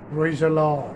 Praise the Lord.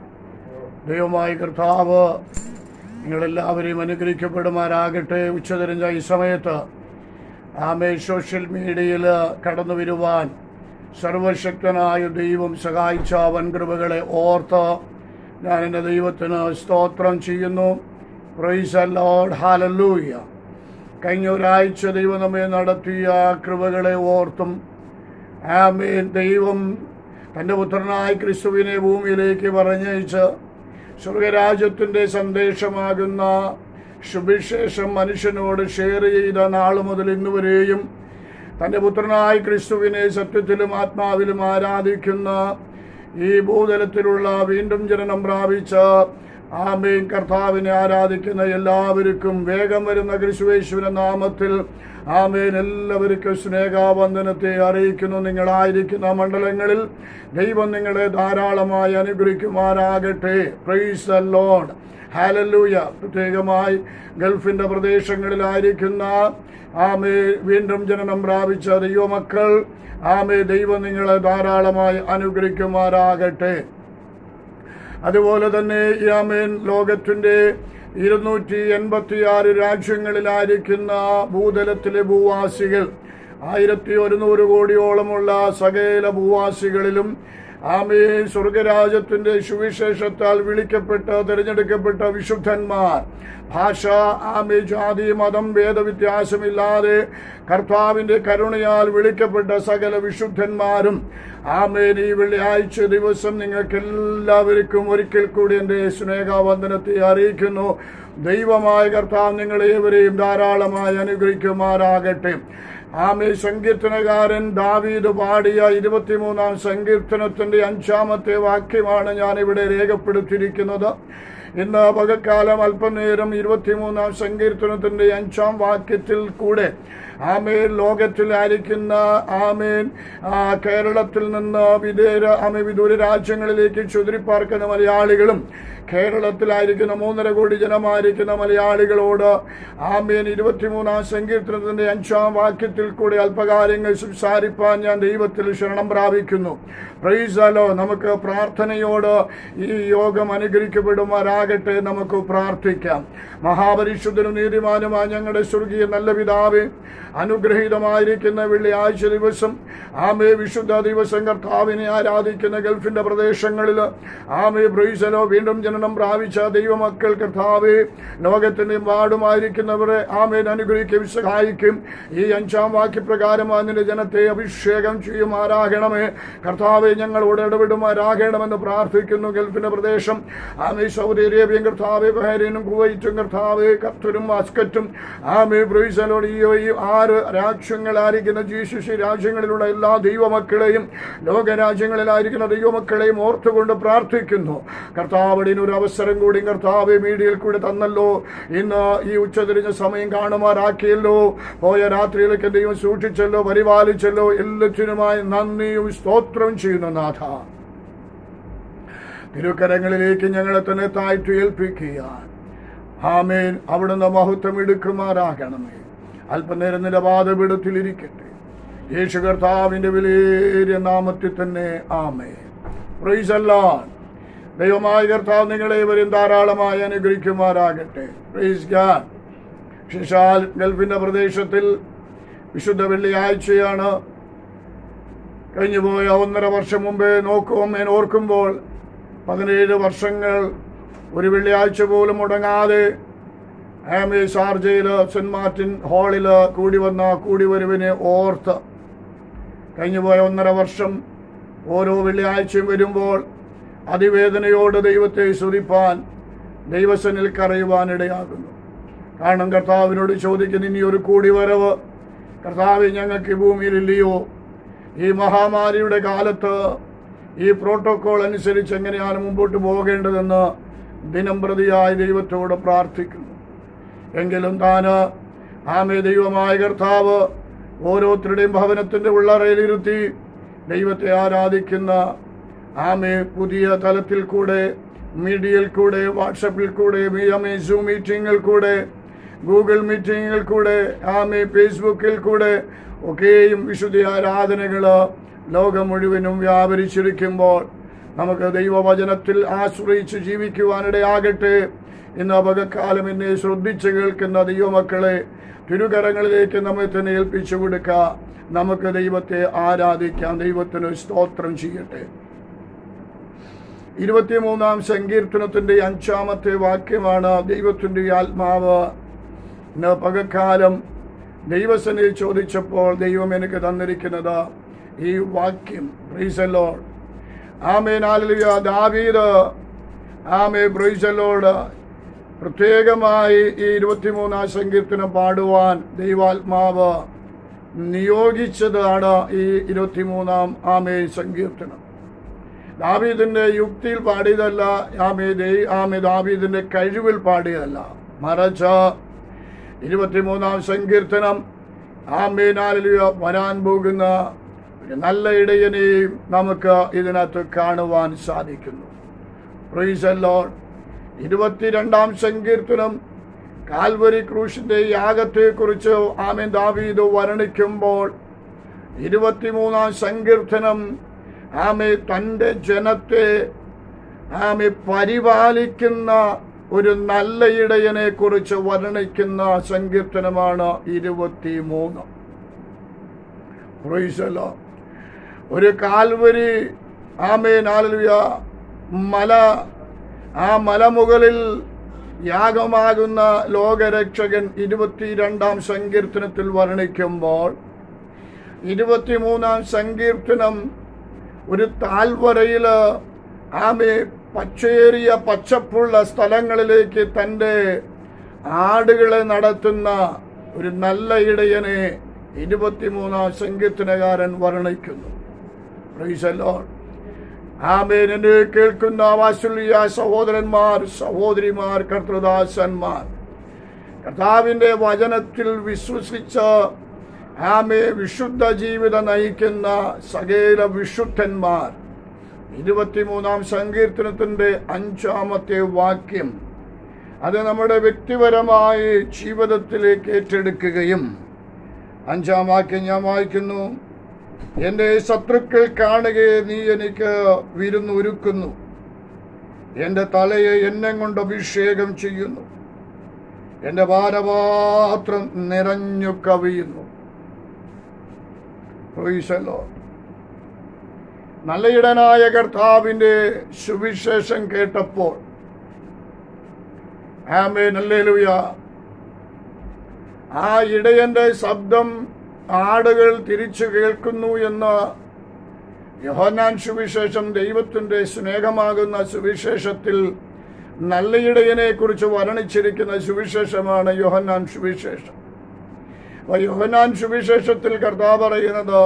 ദൈവമായ കർത്താവ് നിങ്ങളെല്ലാവരെയും അനുഗ്രഹിക്കപ്പെടുമാറാകട്ടെ ഉച്ചതിരിഞ്ഞ ഈ സമയത്ത് ആമേ സോഷ്യൽ മീഡിയയിൽ കടന്നു വരുവാൻ സർവശക്തനായ ദൈവം സഹായിച്ച വൻകൃപകളെ ഓർത്ത് ഞാൻ എൻ്റെ ദൈവത്തിന് സ്തോത്രം ചെയ്യുന്നു പ്രൈസ് ലോഡ് ഹാലല്ലൂയ കഴിഞ്ഞ ഒരാഴ്ച ദൈവം നമ്മെ നടത്തിയ കൃപകളെ ഓർത്തും ആമേൻ ദൈവം തൻ്റെ പുത്രനായ ക്രിസ്തുവിനെ ഭൂമിയിലേക്ക് പറഞ്ഞയച്ച് സ്വർഗരാജ്യത്തിൻ്റെ സന്ദേശമാകുന്ന സുവിശേഷം മനുഷ്യനോട് ഷെയർ ചെയ്ത നാൾ മുതൽ ഇന്ന് വരെയും തൻ്റെ പുത്രനായ ക്രിസ്തുവിനെ സത്യത്തിലും ആത്മാവിലും ആരാധിക്കുന്ന ഈ ഭൂതലത്തിലുള്ള വീണ്ടും ജനനം പ്രാപിച്ച ആമേൻ കർത്താവിനെ ആരാധിക്കുന്ന എല്ലാവർക്കും വേഗം വരുന്ന ക്രിസ്തുവേശുവിന്റെ നാമത്തിൽ ആമേൻ എല്ലാവർക്കും സ്നേഹാവന്ദനത്തെ അറിയിക്കുന്നു നിങ്ങളായിരിക്കുന്ന മണ്ഡലങ്ങളിൽ ദൈവം നിങ്ങളെ ധാരാളമായി അനുഗ്രഹിക്കുമാറാകട്ടെ പ്രൈസ് ദ ലോഡ് ഹാലല്ലൂയ പ്രത്യേകമായി ഗൾഫിന്റെ പ്രദേശങ്ങളിലായിരിക്കുന്ന ആമേ വീണ്ടും ജനനം പ്രാപിച്ച ദൈവമക്കൾ ആമേ ദൈവം നിങ്ങളെ ധാരാളമായി അനുഗ്രഹിക്കുമാറാകട്ടെ അതുപോലെ തന്നെ ഈ ആമേൻ ലോകത്തിന്റെ ഇരുന്നൂറ്റി എൺപത്തിയാറ് രാജ്യങ്ങളിലായിരിക്കുന്ന ഭൂതലത്തിലെ ഭൂവാസികൾ ആയിരത്തി ഒരുന്നൂറ് കോടിയോളമുള്ള സകല ഭൂവാസികളിലും ആമേ സ്വർഗരാജ്യത്തിന്റെ സുവിശേഷത്താൽ വിളിക്കപ്പെട്ട തിരഞ്ഞെടുക്കപ്പെട്ട വിശുദ്ധന്മാർ ഭാഷ ആമേ ജാതി മതം ഭേദവ്യത്യാസമില്ലാതെ കർത്താവിന്റെ കരുണയാൽ വിളിക്കപ്പെട്ട സകല വിശുദ്ധന്മാരും ആമേൻ ഈ വെള്ളിയാഴ്ച ദിവസം നിങ്ങൾക്ക് എല്ലാവർക്കും ഒരിക്കൽ കൂടി എൻ്റെ സ്നേഹവന്ദനത്തെ അറിയിക്കുന്നു ദൈവമായ കർത്താവ് നിങ്ങളേവരെയും ധാരാളമായി അനുഗ്രഹിക്കുമാറാകട്ടെ ആമേ സങ്കീർത്തനകാരൻ ദാവീദ് പാടിയ ഇരുപത്തിമൂന്നാം സങ്കീർത്തനത്തിന്റെ അഞ്ചാമത്തെ വാക്യമാണ് ഞാൻ ഇവിടെ രേഖപ്പെടുത്തിയിരിക്കുന്നത് ഇന്ന് പകൽക്കാലം അല്പനേരം ഇരുപത്തിമൂന്നാം സങ്കീർത്തനത്തിന്റെ അഞ്ചാം വാക്യത്തിൽ കൂടെ ആമേൻ ലോകത്തിലായിരിക്കുന്ന ആമേൻ ആ, കേരളത്തിൽ നിന്ന് വിദേശ ആമേ വിദൂര രാജ്യങ്ങളിലേക്ക് ചുതിരിപ്പാർക്കുന്ന മലയാളികളും കേരളത്തിലായിരിക്കുന്ന മൂന്നര കോടി ജനമായിരിക്കുന്ന മലയാളികളോട് ആമേൻ ഇരുപത്തിമൂന്നാം സങ്കീർത്തനത്തിന്റെ അഞ്ചാം വാക്യത്തിൽ കൂടി അല്പകാര്യങ്ങൾ സംസാരിപ്പാൻ ഞാൻ ദൈവത്തിൽ ശരണം പ്രാപിക്കുന്നു പ്രൈസാലോ നമുക്ക് പ്രാർത്ഥനയോട് ഈ യോഗം അനുഗ്രഹിക്കപ്പെടുമാറാകട്ടെ നമുക്ക് പ്രാർത്ഥിക്കാം മഹാപരിശുദ്ധനും നീതിമാനുമായ ഞങ്ങളുടെ സ്വർഗീയ നല്ല പിതാവേ അനുഗ്രഹീതമായിരിക്കുന്ന വെള്ളിയാഴ്ച ദിവസം ആമേ വിശുദ്ധ ദിവസം കർത്താവിനെ ആരാധിക്കുന്ന ഗൾഫിന്റെ പ്രദേശങ്ങളിൽ ആമേ ബ്രൈസലോ വീണ്ടും ജനനം പ്രാപിച്ച ദൈവമക്കൾ കർത്താവേ ലോകത്തിന്റെ പാടുമായിരിക്കുന്നവരെ ആമേൻ അനുഗ്രഹിക്കും സഹായിക്കും ഈ അഞ്ചാം വാക്യപ്രകാരം അതിന്റെ ജനത്തെ അഭിഷേകം ചെയ്യുമാറാകണമേ കർത്താവെ ഞങ്ങളോട് ഇടപെടുമാറാകണമെന്ന് പ്രാർത്ഥിക്കുന്നു ഗൾഫിന്റെ പ്രദേശം ആമേ സൗദി അറേബ്യൻ കർത്താവെ ബഹ്റൈനും കുവൈറ്റും കർത്താവെ ഖത്തറും മസ്കറ്റും ആമേ ബ്രൈസലോട് ഈ ഈ ആറ് രാജ്യങ്ങളായിരിക്കുന്ന ജീശുശി രാജ്യങ്ങളിലുള്ള എല്ലാ ദൈവമക്കളെയും ലോകരാജ്യങ്ങളിലായിരിക്കുന്ന ദൈവമക്കളെയും ഓർത്തുകൊണ്ട് പ്രാർത്ഥിക്കുന്നു കർത്താവിന് ഒരു അവസരം കൂടി കർത്താവ് മീഡിയയിൽ കൂടി തന്നല്ലോ ഇന്ന് ഈ ഉച്ചതിരിഞ്ഞ സമയം കാണുമാറാക്കിയല്ലോ പോയ രാത്രിയിലേക്ക് ദൈവം സൂക്ഷിച്ചല്ലോ പരിപാലിച്ചല്ലോ എല്ലാത്തിനുമായി നന്ദിയും സ്തോത്രവും ചെയ്യുന്നു നാഥ തിരുക്കരങ്ങളിലേക്ക് ഞങ്ങളെ തന്നെ താഴ്ത്തി ഏൽപ്പിക്കുക ആമേൻ അവിടുന്ന് മഹത്വം എടുക്കുമാറാകണമേ അല്പനേരം നിലപാതപീഠത്തിലിരിക്കട്ടെ യേശു കർത്താവിന്റെ വിലയേറിയ നാമത്തിൽ തന്നെ ആമേ പ്രൈസ് അല്ലാൻ ദൈവമായ കർത്താവ് നിങ്ങളേവരും ധാരാളമായി അനുഗ്രഹിക്കുമാറാകട്ടെ പ്രൈസ് ഗാഡ് ശിശാൽ ഗൾഫിന്റെ പ്രദേശത്തിൽ വിശുദ്ധ വെള്ളിയാഴ്ചയാണ് കഴിഞ്ഞുപോയ ഒന്നര വർഷം മുമ്പേ നോക്കും ഞാൻ ഓർക്കുമ്പോൾ പതിനേഴ് വർഷങ്ങൾ ഒരു വെള്ളിയാഴ്ച പോലും മുടങ്ങാതെ ആമേ ഷാർജയിൽ സെന്റ് മാർട്ടിൻ ഹാളിൽ കൂടി വന്ന കൂടി വരുവിനെ ഓർത്ത് കഴിഞ്ഞുപോയ ഒന്നര വർഷം ഓരോ വെള്ളിയാഴ്ചയും വരുമ്പോൾ അതിവേദനയോട് ദൈവത്തെ സ്തുതിപ്പാൻ ദൈവസനിൽ കറയുവാനിടയാകുന്നു കാരണം കർത്താവിനോട് ചോദിക്കുന്ന ഇനി ഒരു കൂടി വരവ് കർത്താവ് ഞങ്ങൾക്ക് ഈ ഭൂമിയിലില്ലയോ ഈ മഹാമാരിയുടെ കാലത്ത് ഈ പ്രോട്ടോകോൾ അനുസരിച്ച് എങ്ങനെയാണ് മുമ്പോട്ട് പോകേണ്ടതെന്ന് ദിനം പ്രതിയായി ദൈവത്തോട് പ്രാർത്ഥിക്കുന്നു എങ്കിലും താന് ആമേ ദൈവമായ കർത്താവ് ഓരോരുത്തരുടെയും ഭവനത്തിന്റെ ഉള്ളറയിലിരുത്തി ദൈവത്തെ ആരാധിക്കുന്ന ആമേ പുതിയ തലത്തിൽ കൂടെ മീഡിയയിൽ കൂടെ വാട്സപ്പിൽ കൂടെ ആമേ സൂം മീറ്റിങ്ങിൽ കൂടെ ഗൂഗിൾ മീറ്റിങ്ങിൽ കൂടെ ആമേ ഫേസ്ബുക്കിൽ കൂടെ ഒക്കെയും വിശുദ്ധ ആരാധനകൾ ലോകം മുഴുവനും വ്യാപരിച്ചിരിക്കുമ്പോൾ നമുക്ക് ദൈവവചനത്തിൽ ആശ്രയിച്ച് ജീവിക്കുവാനിടയാകട്ടെ ഇന്ന് അപകക്കാലം എന്നെ ശ്രദ്ധിച്ച് കേൾക്കുന്ന ദൈവമക്കളെ തിരുകരങ്ങളിലേക്ക് നമ്മെ തന്നെ ഏൽപ്പിച്ചു കൊടുക്കുക നമുക്ക് ദൈവത്തെ ആരാധിക്കാം ദൈവത്തിന് സ്തോത്രം ചെയ്യട്ടെ ഇരുപത്തിമൂന്നാം സങ്കീർത്തനത്തിന്റെ അഞ്ചാമത്തെ വാക്യമാണ് ദൈവത്തിന്റെ ആത്മാവ് ഇന്ന് പകക്കാലം ദൈവസനെ ചോദിച്ചപ്പോൾ ദൈവം എനിക്ക് തന്നിരിക്കുന്നത് ഈ വാക്യം പ്രീസല്ലോ ആമേ നാലിയ ദാവീദ് ആമേ ബ്രൈസലോട് പ്രത്യേകമായി ഈ ഇരുപത്തിമൂന്നാം സങ്കീർത്തനം പാടുവാൻ ദൈവാത്മാവ് നിയോഗിച്ചതാണ് ഈ ഇരുപത്തിമൂന്നാം ആമേ സങ്കീർത്തനം ദാവീദിന്റെ യുക്തിയിൽ പാടിയതല്ല ആമേ ദൈ ആമേ ദാവീദിന്റെ കഴിവിൽ പാടിയതല്ല മറിച്ച് ഇരുപത്തിമൂന്നാം സങ്കീർത്തനം ആമേനാലിൽ വരാൻ പോകുന്ന ഒരു നല്ല ഇടയനെയും നമുക്ക് ഇതിനകത്ത് കാണുവാൻ സാധിക്കുന്നു പ്രൈസല്ലോൺ ഇരുപത്തിരണ്ടാം സങ്കീർത്തനം കാൽവരി ക്രൂശിന്റെ യാഗത്തെക്കുറിച്ച് ആമേൻ ദാവീദ് വർണ്ണിക്കുമ്പോൾ ഇരുപത്തിമൂന്നാം സങ്കീർത്തനം ആമെ തൻ്റെ ജനത്തെ ആമെ പരിപാലിക്കുന്ന ഒരു നല്ല ഇടയനെ കുറിച്ച് വർണ്ണിക്കുന്ന സങ്കീർത്തനമാണ് ഇരുപത്തിമൂന്ന് പ്രൊയ്സലോ ഒരു കാൽവരി ആമേ നാലുയ മല ആ മലമുകളിൽ യാഗമാകുന്ന ലോകരക്ഷകൻ ഇരുപത്തിരണ്ടാം സങ്കീർത്തനത്തിൽ വർണ്ണിക്കുമ്പോൾ ഇരുപത്തിമൂന്നാം സങ്കീർത്തനം ഒരു താൽവരയില് ആമെ പച്ചേറിയ പച്ചപ്പുള്ള സ്ഥലങ്ങളിലേക്ക് തൻ്റെ ആടുകളെ നടത്തുന്ന ഒരു നല്ല ഇടയനെ ഇരുപത്തിമൂന്നാം സങ്കീർത്തനകാരൻ വർണ്ണിക്കുന്നു പ്രൈസല്ലോ ആമേൻ എന്നെ കേൾക്കുന്ന വാസുല്യ സഹോദരന്മാർ സഹോദരിമാർ കർത്തൃദാസന്മാർ കർത്താവിന്റെ വചനത്തിൽ വിശ്വസിച്ച് ആമെ വിശുദ്ധ ജീവിതം നയിക്കുന്ന സകല വിശുദ്ധന്മാർ ഇരുപത്തിമൂന്നാം സങ്കീർത്തനത്തിന്റെ അഞ്ചാമത്തെ വാക്യം അത് നമ്മുടെ വ്യക്തിപരമായ ജീവിതത്തിലേക്ക് ഏറ്റെടുക്കുകയും അഞ്ചാം വാക്യം ഞാൻ വായിക്കുന്നു എൻ്റെ ശത്രുക്കൾ കാണുകയെ നീ എനിക്ക് വിരുന്നൊരുക്കുന്നു എൻ്റെ തലയെ എന്നെ കൊണ്ട് അഭിഷേകം ചെയ്യുന്നു എൻ്റെ ഭാരപാത്രം നിറഞ്ഞു കവിയുന്നു പ്രൊയ്സലോ നല്ലയിടനായ കർത്താവിന്റെ സുവിശേഷം കേട്ടപ്പോൾ ആമേ നല്ലേലൂയ ആ ഇടയന്റെ ശബ്ദം ആടുകൾ തിരിച്ചു കേൾക്കുന്നു എന്ന് യോഹന്നാൻ സുവിശേഷം ദൈവത്തിന്റെ സ്നേഹമാകുന്ന സുവിശേഷത്തിൽ നല്ല ഇടയനെ കുറിച്ച് വർണ്ണിച്ചിരിക്കുന്ന സുവിശേഷമാണ് യോഹന്നാൻ സുവിശേഷം അപ്പൊ യോഹന്നാൻ സുവിശേഷത്തിൽ കർത്താവ് പറയുന്നത്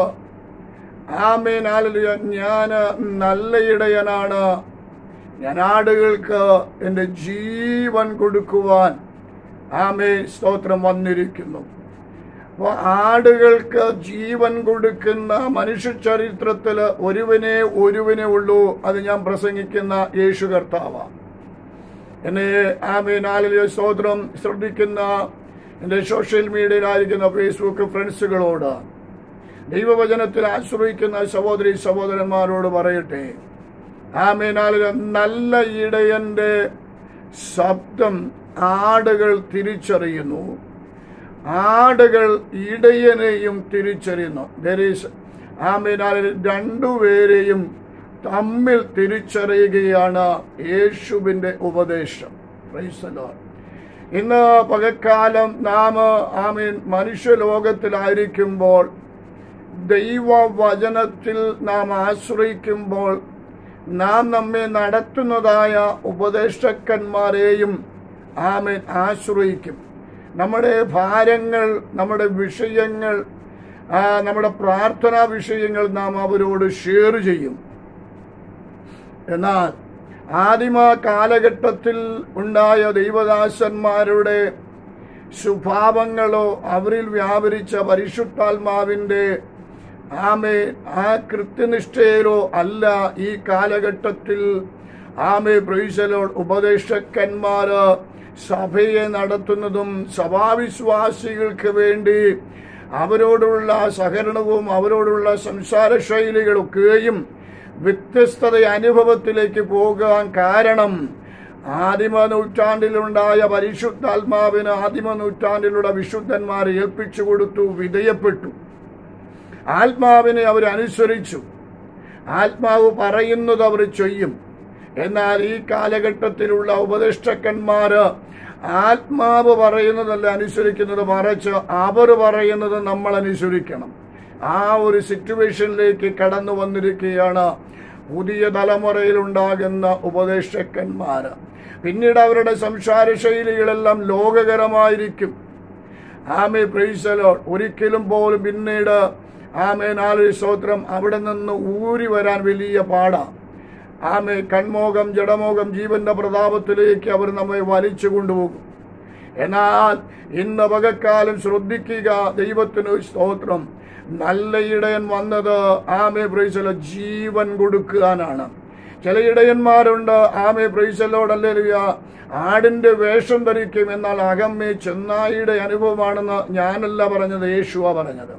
ആമേൻ ആലലുയ ഞാൻ നല്ല ഇടയനാണ് ഞാൻ ആടുകൾക്ക് എൻ്റെ ജീവൻ കൊടുക്കുവാൻ ആമേ സ്തോത്രം വന്നിരിക്കുന്നു അപ്പോൾ ആടുകൾക്ക് ജീവൻ കൊടുക്കുന്ന മനുഷ്യ ചരിത്രത്തിൽ ഒരുവനെ ഒരുവനെ ഉള്ളൂ അത് ഞാൻ പ്രസംഗിക്കുന്ന യേശു കർത്താവാണ് എന്നെ ആമേ നാലിലെ സ്തോത്രം ശ്രദ്ധിക്കുന്ന എൻ്റെ സോഷ്യൽ മീഡിയയിലായിരിക്കുന്ന ഫേസ്ബുക്ക് ഫ്രണ്ട്സുകളോട് ദൈവവചനത്തിൽ ആശ്രയിക്കുന്ന സഹോദരി സഹോദരന്മാരോട് പറയട്ടെ ആമേനാലിലെ നല്ല ഇടയന്റെ ശബ്ദം ആടുകൾ തിരിച്ചറിയുന്നു ആടുകൾ ഇടയനെയും തിരിച്ചറിയുന്നു ദരീസ് ആമേനാലിൽ രണ്ടുപേരെയും തമ്മിൽ തിരിച്ചറിയുകയാണ് യേശുവിന്റെ ഉപദേശം Praise the Lord. ഇന്ന് പകക്കാലം നാം ആമീൻ മനുഷ്യലോകത്തിലായിരിക്കുമ്പോൾ ദൈവവചനത്തിൽ നാം ആശ്രയിക്കുമ്പോൾ നാം നമ്മെ നടത്തുന്നതായ ഉപദേഷ്ടക്കന്മാരെയും ആമേൻ ആശ്രയിക്കും നമ്മുടെ ഭാരങ്ങൾ നമ്മുടെ വിഷയങ്ങൾ ആ, നമ്മുടെ പ്രാർത്ഥനാ വിഷയങ്ങൾ നാം അവരോട് ഷെയർ ചെയ്യും എന്നാൽ ആദിമ കാലഘട്ടത്തിൽ ഉണ്ടായ ദൈവദാസന്മാരുടെ സ്വഭാവങ്ങളോ അവരിൽ വ്യാപരിച്ച പരിശുദ്ധാത്മാവിന്റെ ആമേ ആ കൃത്യനിഷ്ഠയിലോ അല്ല ഈ കാലഘട്ടത്തിൽ ആമേ പ്രൈസലോ ഉപദേശക്കന്മാര് സഭയെ നടത്തുന്നതും സഭാവിശ്വാസികൾക്ക് വേണ്ടി അവരോടുള്ള സഹകരണവും അവരോടുള്ള സംസാര ശൈലികളൊക്കെയും വ്യത്യസ്തത അനുഭവത്തിലേക്ക് പോകാൻ കാരണം ആദിമ നൂറ്റാണ്ടിലുണ്ടായ പരിശുദ്ധാത്മാവിന് ആദിമ നൂറ്റാണ്ടിലുള്ള വിശുദ്ധന്മാരെ ഏൽപ്പിച്ചു കൊടുത്തു വിധേയപ്പെട്ടു ആത്മാവിനെ അവർ അനുസരിച്ചു ആത്മാവ് പറയുന്നത് അവർ ചെയ്യും എന്നാൽ ഈ കാലഘട്ടത്തിലുള്ള ഉപദേഷ്ടക്കന്മാര് ആത്മാവ് പറയുന്നതല്ല അനുസരിക്കുന്നത് മറിച്ച് അവർ പറയുന്നത് നമ്മൾ അനുസരിക്കണം ആ ഒരു സിറ്റുവേഷനിലേക്ക് കടന്നു വന്നിരിക്കുകയാണ് പുതിയ തലമുറയിൽ ഉണ്ടാകുന്ന ഉപദേശക്കന്മാർ പിന്നീട് അവരുടെ സംസാര ശൈലികളെല്ലാം ലോകകരമായിരിക്കും ആമേ പ്രൈസലോ ഒരിക്കലും പോലും പിന്നീട് ആമേ നാല് സ്തോത്രം അവിടെ നിന്ന് ഊരി വരാൻ വലിയ പാടാ ആമേ കൺമോകം ജഡമോകം ജീവന്റെ പ്രതാപത്തിലേക്ക് അവർ നമ്മെ വലിച്ചു കൊണ്ടുപോകും എന്നാൽ ഇന്ന് പകക്കാലം ശ്രദ്ധിക്കുക ദൈവത്തിന് സ്തോത്രം നല്ല ഇടയൻ വന്നത് ആമേ പ്രൈസലോ ജീവൻ കൊടുക്കാനാണ് ചില ഇടയന്മാരുണ്ട് ആമേ പ്രൈസലോടല്ലേലുയ ആടിന്റെ വേഷം ധരിക്കും എന്നാൽ അകമ്മേ ചെന്നായിയുടെ അനുഭവമാണെന്ന് ഞാനല്ല പറഞ്ഞത് യേശുവ പറഞ്ഞത്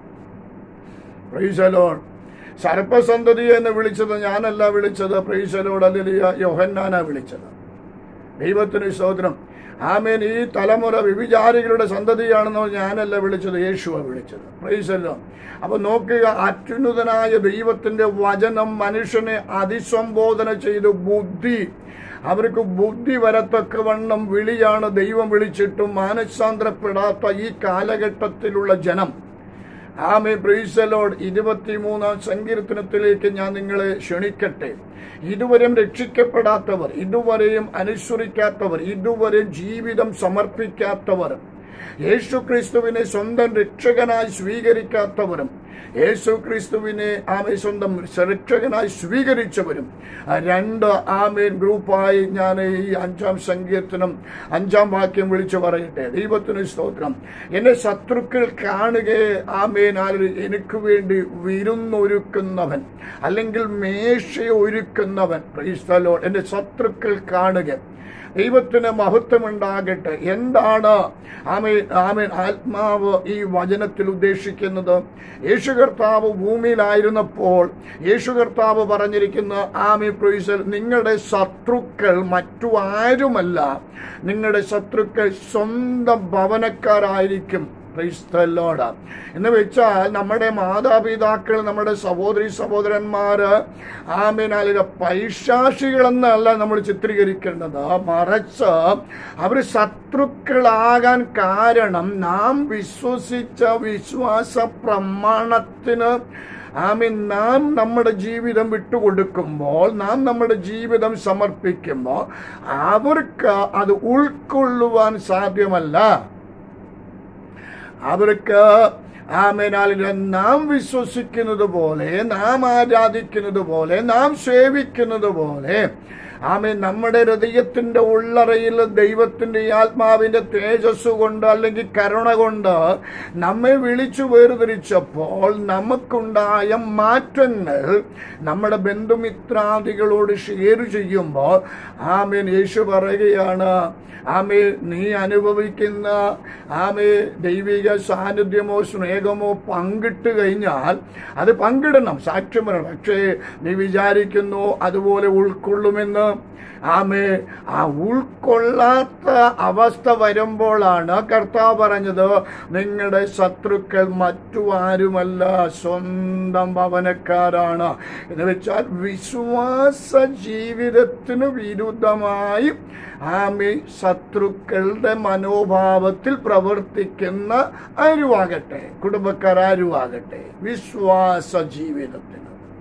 പ്രൈസലോൺ സർപ്പസന്തതി എന്ന് വിളിച്ചത് ഞാനല്ല വിളിച്ചത് പ്രൈസലോട് അല്ലേലുയ യോഹന്നാന വിളിച്ചത് ദൈവത്തിന് സ്തോത്രം ആമേൻ ഈ തലമുറ വിവിചാരികളുടെ സന്തതിയാണെന്ന് ഞാനല്ല വിളിച്ചത് യേശുവ വിളിച്ചത് പ്രൈസല്ലോ അപ്പൊ നോക്കുക അത്യുന്നതനായ ദൈവത്തിന്റെ വചനം മനുഷ്യനെ അതിസംബോധന ചെയ്ത് ബുദ്ധി അവർക്ക് ബുദ്ധി വരത്തക്കവണ്ണം വിളിയാണ് ദൈവം വിളിച്ചിട്ടും മാനസാന്തരപ്പെടാത്ത ഈ കാലഘട്ടത്തിലുള്ള ജനം ആമേ പ്രൈസലോഡ് ഇരുപത്തിമൂന്നാം സങ്കീർത്തനത്തിലേക്ക് ഞാൻ നിങ്ങളെ ക്ഷണിക്കട്ടെ ഇതുവരെയും രക്ഷിക്കപ്പെടാത്തവർ ഇതുവരെയും അനുസരിക്കാത്തവർ ഇതുവരെയും ജീവിതം സമർപ്പിക്കാത്തവർ യേശു ക്രിസ്തുവിനെ സ്വന്തം രക്ഷകനായി സ്വീകരിക്കാത്തവരും യേശു ക്രിസ്തുവിനെ ആമേ സ്വന്തം രക്ഷകനായി സ്വീകരിച്ചവരും ആ രണ്ട് ആമേൻ ഗ്രൂപ്പായി ഞാൻ ഈ അഞ്ചാം സങ്കീർത്തനം അഞ്ചാം വാക്യം വിളിച്ചു പറയട്ടെ ദൈവത്തിന് സ്തോത്രം എന്റെ ശത്രുക്കൾ കാണുകയെ ആമേൻ ആര് എനിക്ക് വേണ്ടി വിരുന്നൊരുക്കുന്നവൻ അല്ലെങ്കിൽ മേശ ഒരുക്കുന്നവൻ ക്രൈസ്തലോ എന്റെ ശത്രുക്കൾ കാണുക ദൈവത്തിന് മഹത്വമുണ്ടാകട്ടെ എന്താണ് ആമേൻ ആമേൻ ആത്മാവ് ഈ വചനത്തിൽ ഉദ്ദേശിക്കുന്നത് യേശു കർത്താവ് ഭൂമിയിലായിരുന്നപ്പോൾ യേശു കർത്താവ് പറഞ്ഞിരിക്കുന്ന ആമി പ്രൊയ്സൽ നിങ്ങളുടെ ശത്രുക്കൾ മറ്റു ആരുമല്ല നിങ്ങളുടെ ശത്രുക്കൾ സ്വന്തം ഭവനക്കാരായിരിക്കും ക്രൈസ്തലോട് എന്ന് വെച്ചാൽ നമ്മുടെ മാതാപിതാക്കൾ നമ്മുടെ സഹോദരി സഹോദരന്മാര് ആമേനാലിക പൈശാശികളെന്നല്ല നമ്മൾ ചിത്രീകരിക്കേണ്ടത് മറിച്ച് അവർ ശത്രുക്കളാകാൻ കാരണം നാം വിശ്വസിച്ച വിശ്വാസ പ്രമാണത്തിന് ആമീൻ നാം നമ്മുടെ ജീവിതം വിട്ടുകൊടുക്കുമ്പോൾ നാം നമ്മുടെ ജീവിതം സമർപ്പിക്കുമ്പോൾ അവർക്ക് അത് ഉൾക്കൊള്ളുവാൻ സാധ്യമല്ല അവർക്ക് ആമേനാലിൽ നാം വിശ്വസിക്കുന്നത് പോലെ നാം ആരാധിക്കുന്നത് പോലെ നാം സേവിക്കുന്നത് പോലെ ആമേ നമ്മുടെ ഹൃദയത്തിന്റെ ഉള്ളറയിൽ ദൈവത്തിന്റെ ഈ ആത്മാവിന്റെ തേജസ് കൊണ്ട് അല്ലെങ്കിൽ കരുണ കൊണ്ട് നമ്മെ വിളിച്ചു വേർതിരിച്ചപ്പോൾ നമുക്കുണ്ടായ മാറ്റങ്ങൾ നമ്മുടെ ബന്ധുമിത്രാദികളോട് ഷെയർ ചെയ്യുമ്പോൾ ആമേൻ യേശു പറയുകയാണ് ആമേ നീ അനുഭവിക്കുന്ന ആമേ ദൈവിക സാന്നിധ്യമോ സ്നേഹമോ പങ്കിട്ട് കഴിഞ്ഞാൽ അത് പങ്കിടണം സാക്ഷ്യം പറയണം പക്ഷേ നീ വിചാരിക്കുന്നു അതുപോലെ ഉൾക്കൊള്ളുമെന്ന് ആമേ ആ ഉൾക്കൊള്ളാത്ത അവസ്ഥ വരുമ്പോഴാണ് കർത്താവ് പറഞ്ഞത് നിങ്ങളുടെ ശത്രുക്കൾ മറ്റു ആരുമല്ല സ്വന്തം ഭവനക്കാരാണ് എന്ന് വെച്ചാൽ വിശ്വാസ ജീവിതത്തിന് വിരുദ്ധമായി ആമി ശത്രുക്കളുടെ മനോഭാവത്തിൽ പ്രവർത്തിക്കുന്ന ആരുവാകട്ടെ കുടുംബക്കാർ ആരുവാകട്ടെ വിശ്വാസ ജീവിതത്തിന്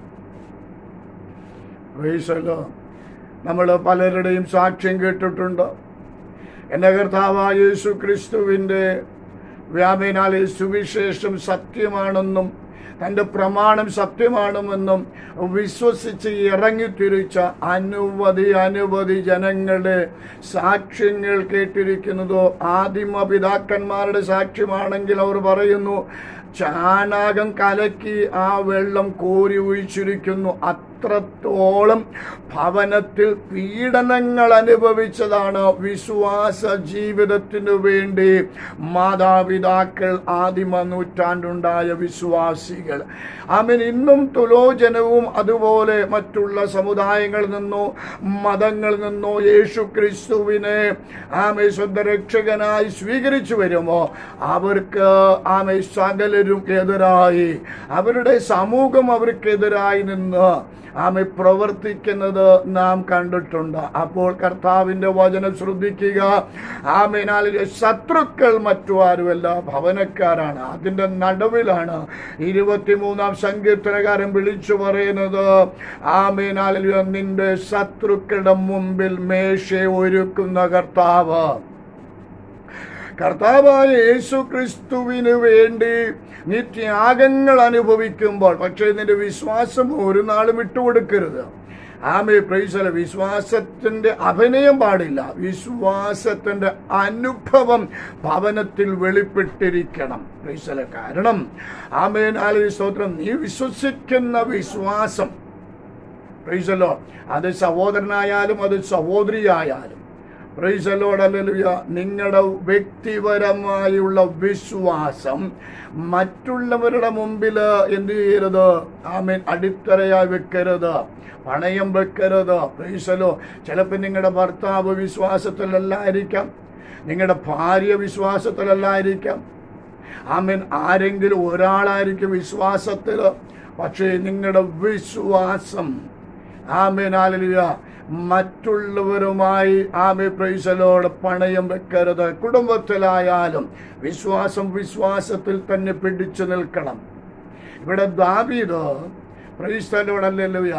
പ്രൈസലോ നമ്മൾ പലരുടെയും സാക്ഷ്യം കേട്ടിട്ടുണ്ട് എൻ്റെ കർത്താവായ യേശു ക്രിസ്തുവിൻ്റെ വ്യാപനാൽ സുവിശേഷം സത്യമാണെന്നും തൻ്റെ പ്രമാണം സത്യമാണെന്നും വിശ്വസിച്ച് ഇറങ്ങിത്തിരിച്ച അനവധി അനവധി ജനങ്ങളുടെ സാക്ഷ്യങ്ങൾ കേട്ടിരിക്കുന്നതോ ആദിമ പിതാക്കന്മാരുടെ സാക്ഷ്യമാണെങ്കിൽ അവർ പറയുന്നു ചാണകം കലക്കി ആ വെള്ളം കോരി ഒഴിച്ചിരിക്കുന്നു അത്രത്തോളം ഭവനത്തിൽ പീഡനങ്ങൾ അനുഭവിച്ചതാണ് വിശ്വാസ ജീവിതത്തിനു വേണ്ടി മാതാപിതാക്കൾ ആദിമ നൂറ്റാണ്ടുണ്ടായ വിശ്വാസികൾ ആമൻ ഇന്നും തുലോചനവും അതുപോലെ മറ്റുള്ള സമുദായങ്ങളിൽ നിന്നോ മതങ്ങളിൽ നിന്നോ യേശു ക്രിസ്തുവിനെ ആമെ സ്വന്തം രക്ഷകനായി സ്വീകരിച്ചു വരുമോ അവർക്ക് ആമെ സകലരും എതിരായി അവരുടെ സമൂഹം അവർക്കെതിരായി നിന്ന് ആമെ പ്രവർത്തിക്കുന്നത് നാം കണ്ടിട്ടുണ്ട് അപ്പോൾ കർത്താവിന്റെ വചനം ശ്രദ്ധിക്കുക ആമേനാൽ ശത്രുക്കൾ മറ്റു ആരുമല്ല ഭവനക്കാരാണ് അതിന്റെ നടുവിലാണ് ഇരുപത്തിമൂന്നാം സങ്കീർത്തനകാരൻ വിളിച്ചു പറയുന്നത് ആമേനാൽ നിന്റെ ശത്രുക്കളുടെ മുമ്പിൽ മേശ ഒരുക്കുന്ന കർത്താവ് കർത്താവായ യേശു ക്രിസ്തുവിന് വേണ്ടി നീ ത്യാഗങ്ങൾ അനുഭവിക്കുമ്പോൾ പക്ഷേ നിന്റെ വിശ്വാസം ഒരു നാളും വിട്ടുകൊടുക്കരുത് ആമേ പ്രൈസല വിശ്വാസത്തിന്റെ അഭിനയം പാടില്ല വിശ്വാസത്തിന്റെ അനുഭവം ഭവനത്തിൽ വെളിപ്പെട്ടിരിക്കണം പ്രൈസല കാരണം ആമേൻ ആലി സ്തോത്രം നീ വിശ്വസിക്കുന്ന വിശ്വാസം പ്രൈസലോ അത് സഹോദരനായാലും അത് സഹോദരിയായാലും പ്രൈസലോടല്ലുയ നിങ്ങളുടെ വ്യക്തിപരമായുള്ള വിശ്വാസം മറ്റുള്ളവരുടെ മുമ്പിൽ എന്ത് ചെയ്യരുത് ആമീൻ അടിത്തറയായി വെക്കരുത് പണയം വെക്കരുത് പ്രൈസലോ ചിലപ്പോൾ നിങ്ങളുടെ ഭർത്താവ് വിശ്വാസത്തിലല്ലായിരിക്കാം നിങ്ങളുടെ ഭാര്യ വിശ്വാസത്തിലല്ലായിരിക്കാം ആമീൻ ആരെങ്കിലും ഒരാളായിരിക്കും വിശ്വാസത്തിൽ പക്ഷേ നിങ്ങളുടെ വിശ്വാസം ആമീൻ ആലിയ മറ്റുള്ളവരുമായി ആമെ പ്രൈസലോട് പണയം വെക്കരുത് കുടുംബത്തിലായാലും വിശ്വാസം വിശ്വാസത്തിൽ തന്നെ പിടിച്ചു നിൽക്കണം ഇവിടെ ദാവീദ് പ്രൈസലോടല്ലുയ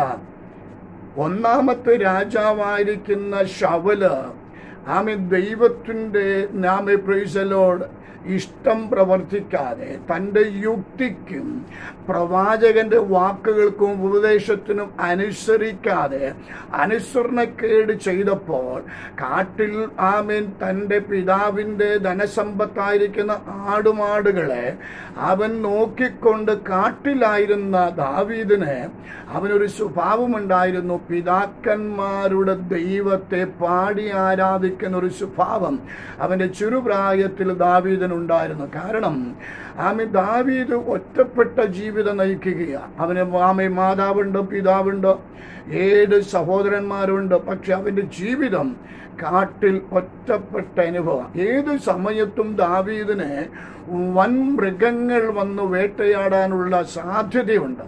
ഒന്നാമത്തെ രാജാവായിരിക്കുന്ന ശവല് ആമെ ദൈവത്തിൻ്റെ നാമെ പ്രൈസലോട് ഇഷ്ടം പ്രവർത്തിക്കാതെ തൻ്റെ യുക്തിക്കും പ്രവാചകന്റെ വാക്കുകൾക്കും ഉപദേശത്തിനും അനുസരിക്കാതെ അനുസരണക്കേട് ചെയ്തപ്പോൾ കാട്ടിൽ ആമേൻ തൻ്റെ പിതാവിൻ്റെ ധനസമ്പത്തായിരിക്കുന്ന ആടുമാടുകളെ അവൻ നോക്കിക്കൊണ്ട് കാട്ടിലായിരുന്ന ദാവീദിന് അവനൊരു സ്വഭാവമുണ്ടായിരുന്നു പിതാക്കന്മാരുടെ ദൈവത്തെ പാടി ആരാധിക്കുന്ന ഒരു സ്വഭാവം അവൻ്റെ ചെറുപ്രായത്തിൽ ദാവീദിനുണ്ടായിരുന്നു കാരണം ആമി ദാവീദ് ഒറ്റപ്പെട്ട ജീവിതം നയിക്കുകയാണ് അവന് ആമി മാതാവുണ്ട് പിതാവുണ്ട് ഏഴ് സഹോദരന്മാരുണ്ട് പക്ഷെ അവൻ്റെ ജീവിതം കാട്ടിൽ ഒറ്റപ്പെട്ട അനുഭവം ഏത് സമയത്തും ദാവീദിന് വൻ മൃഗങ്ങൾ വന്ന് വേട്ടയാടാനുള്ള സാധ്യതയുണ്ട്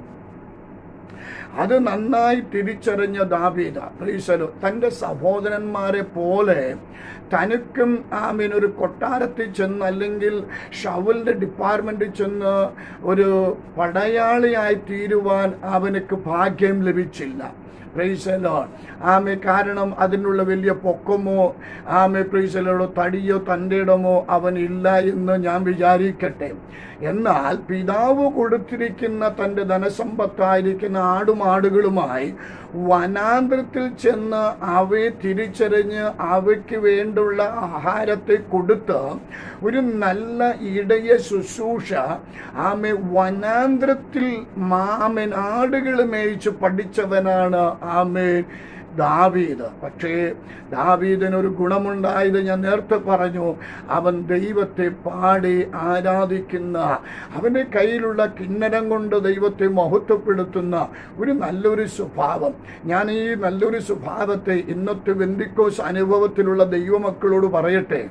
അത് നന്നായി തിരിച്ചറിഞ്ഞ ദാവീദ പ്രീസലോ തൻ്റെ സഹോദരന്മാരെ പോലെ തനിക്കും ആമീൻ ഒരു കൊട്ടാരത്തിൽ ചെന്ന് അല്ലെങ്കിൽ ഷവലിൻ്റെ ഡിപ്പാർട്ട്മെൻറ്റിൽ ചെന്ന് ഒരു പടയാളിയായി തീരുവാൻ അവനക്ക് ഭാഗ്യം ലഭിച്ചില്ല പ്രൈസലോ ആമെ കാരണം അതിനുള്ള വലിയ പൊക്കമോ ആമെ പ്രൈസലോടോ തടിയോ തൻ്റെ ഇടമോ അവനില്ല എന്ന് ഞാൻ വിചാരിക്കട്ടെ എന്നാൽ പിതാവ് കൊടുത്തിരിക്കുന്ന തൻ്റെ ധനസമ്പത്തായിരിക്കുന്ന ആടുമാടുകളുമായി വനാന്തരത്തിൽ ചെന്ന് അവയെ തിരിച്ചറിഞ്ഞ് അവയ്ക്ക് വേണ്ടുള്ള ആഹാരത്തെ കൊടുത്ത് ഒരു നല്ല ഇടയ ശുശ്രൂഷ ആമെ വനാന്തരത്തിൽ മാമൻ ആടുകൾ മേയിച്ച് പഠിച്ചവനാണ് ആമേൻ ദാവീദ് പക്ഷേ ദാവീദിനൊരു ഗുണമുണ്ടായത് ഞാൻ നേരത്തെ പറഞ്ഞു അവൻ ദൈവത്തെ പാടി ആരാധിക്കുന്ന അവൻ്റെ കയ്യിലുള്ള കിന്നരം കൊണ്ട് ദൈവത്തെ മഹത്വപ്പെടുത്തുന്ന ഒരു നല്ലൊരു സ്വഭാവം ഞാൻ ഈ നല്ലൊരു സ്വഭാവത്തെ ഇന്നത്തെ വെന്തിക്കോസ് അനുഭവത്തിലുള്ള ദൈവമക്കളോട് പറയട്ടെ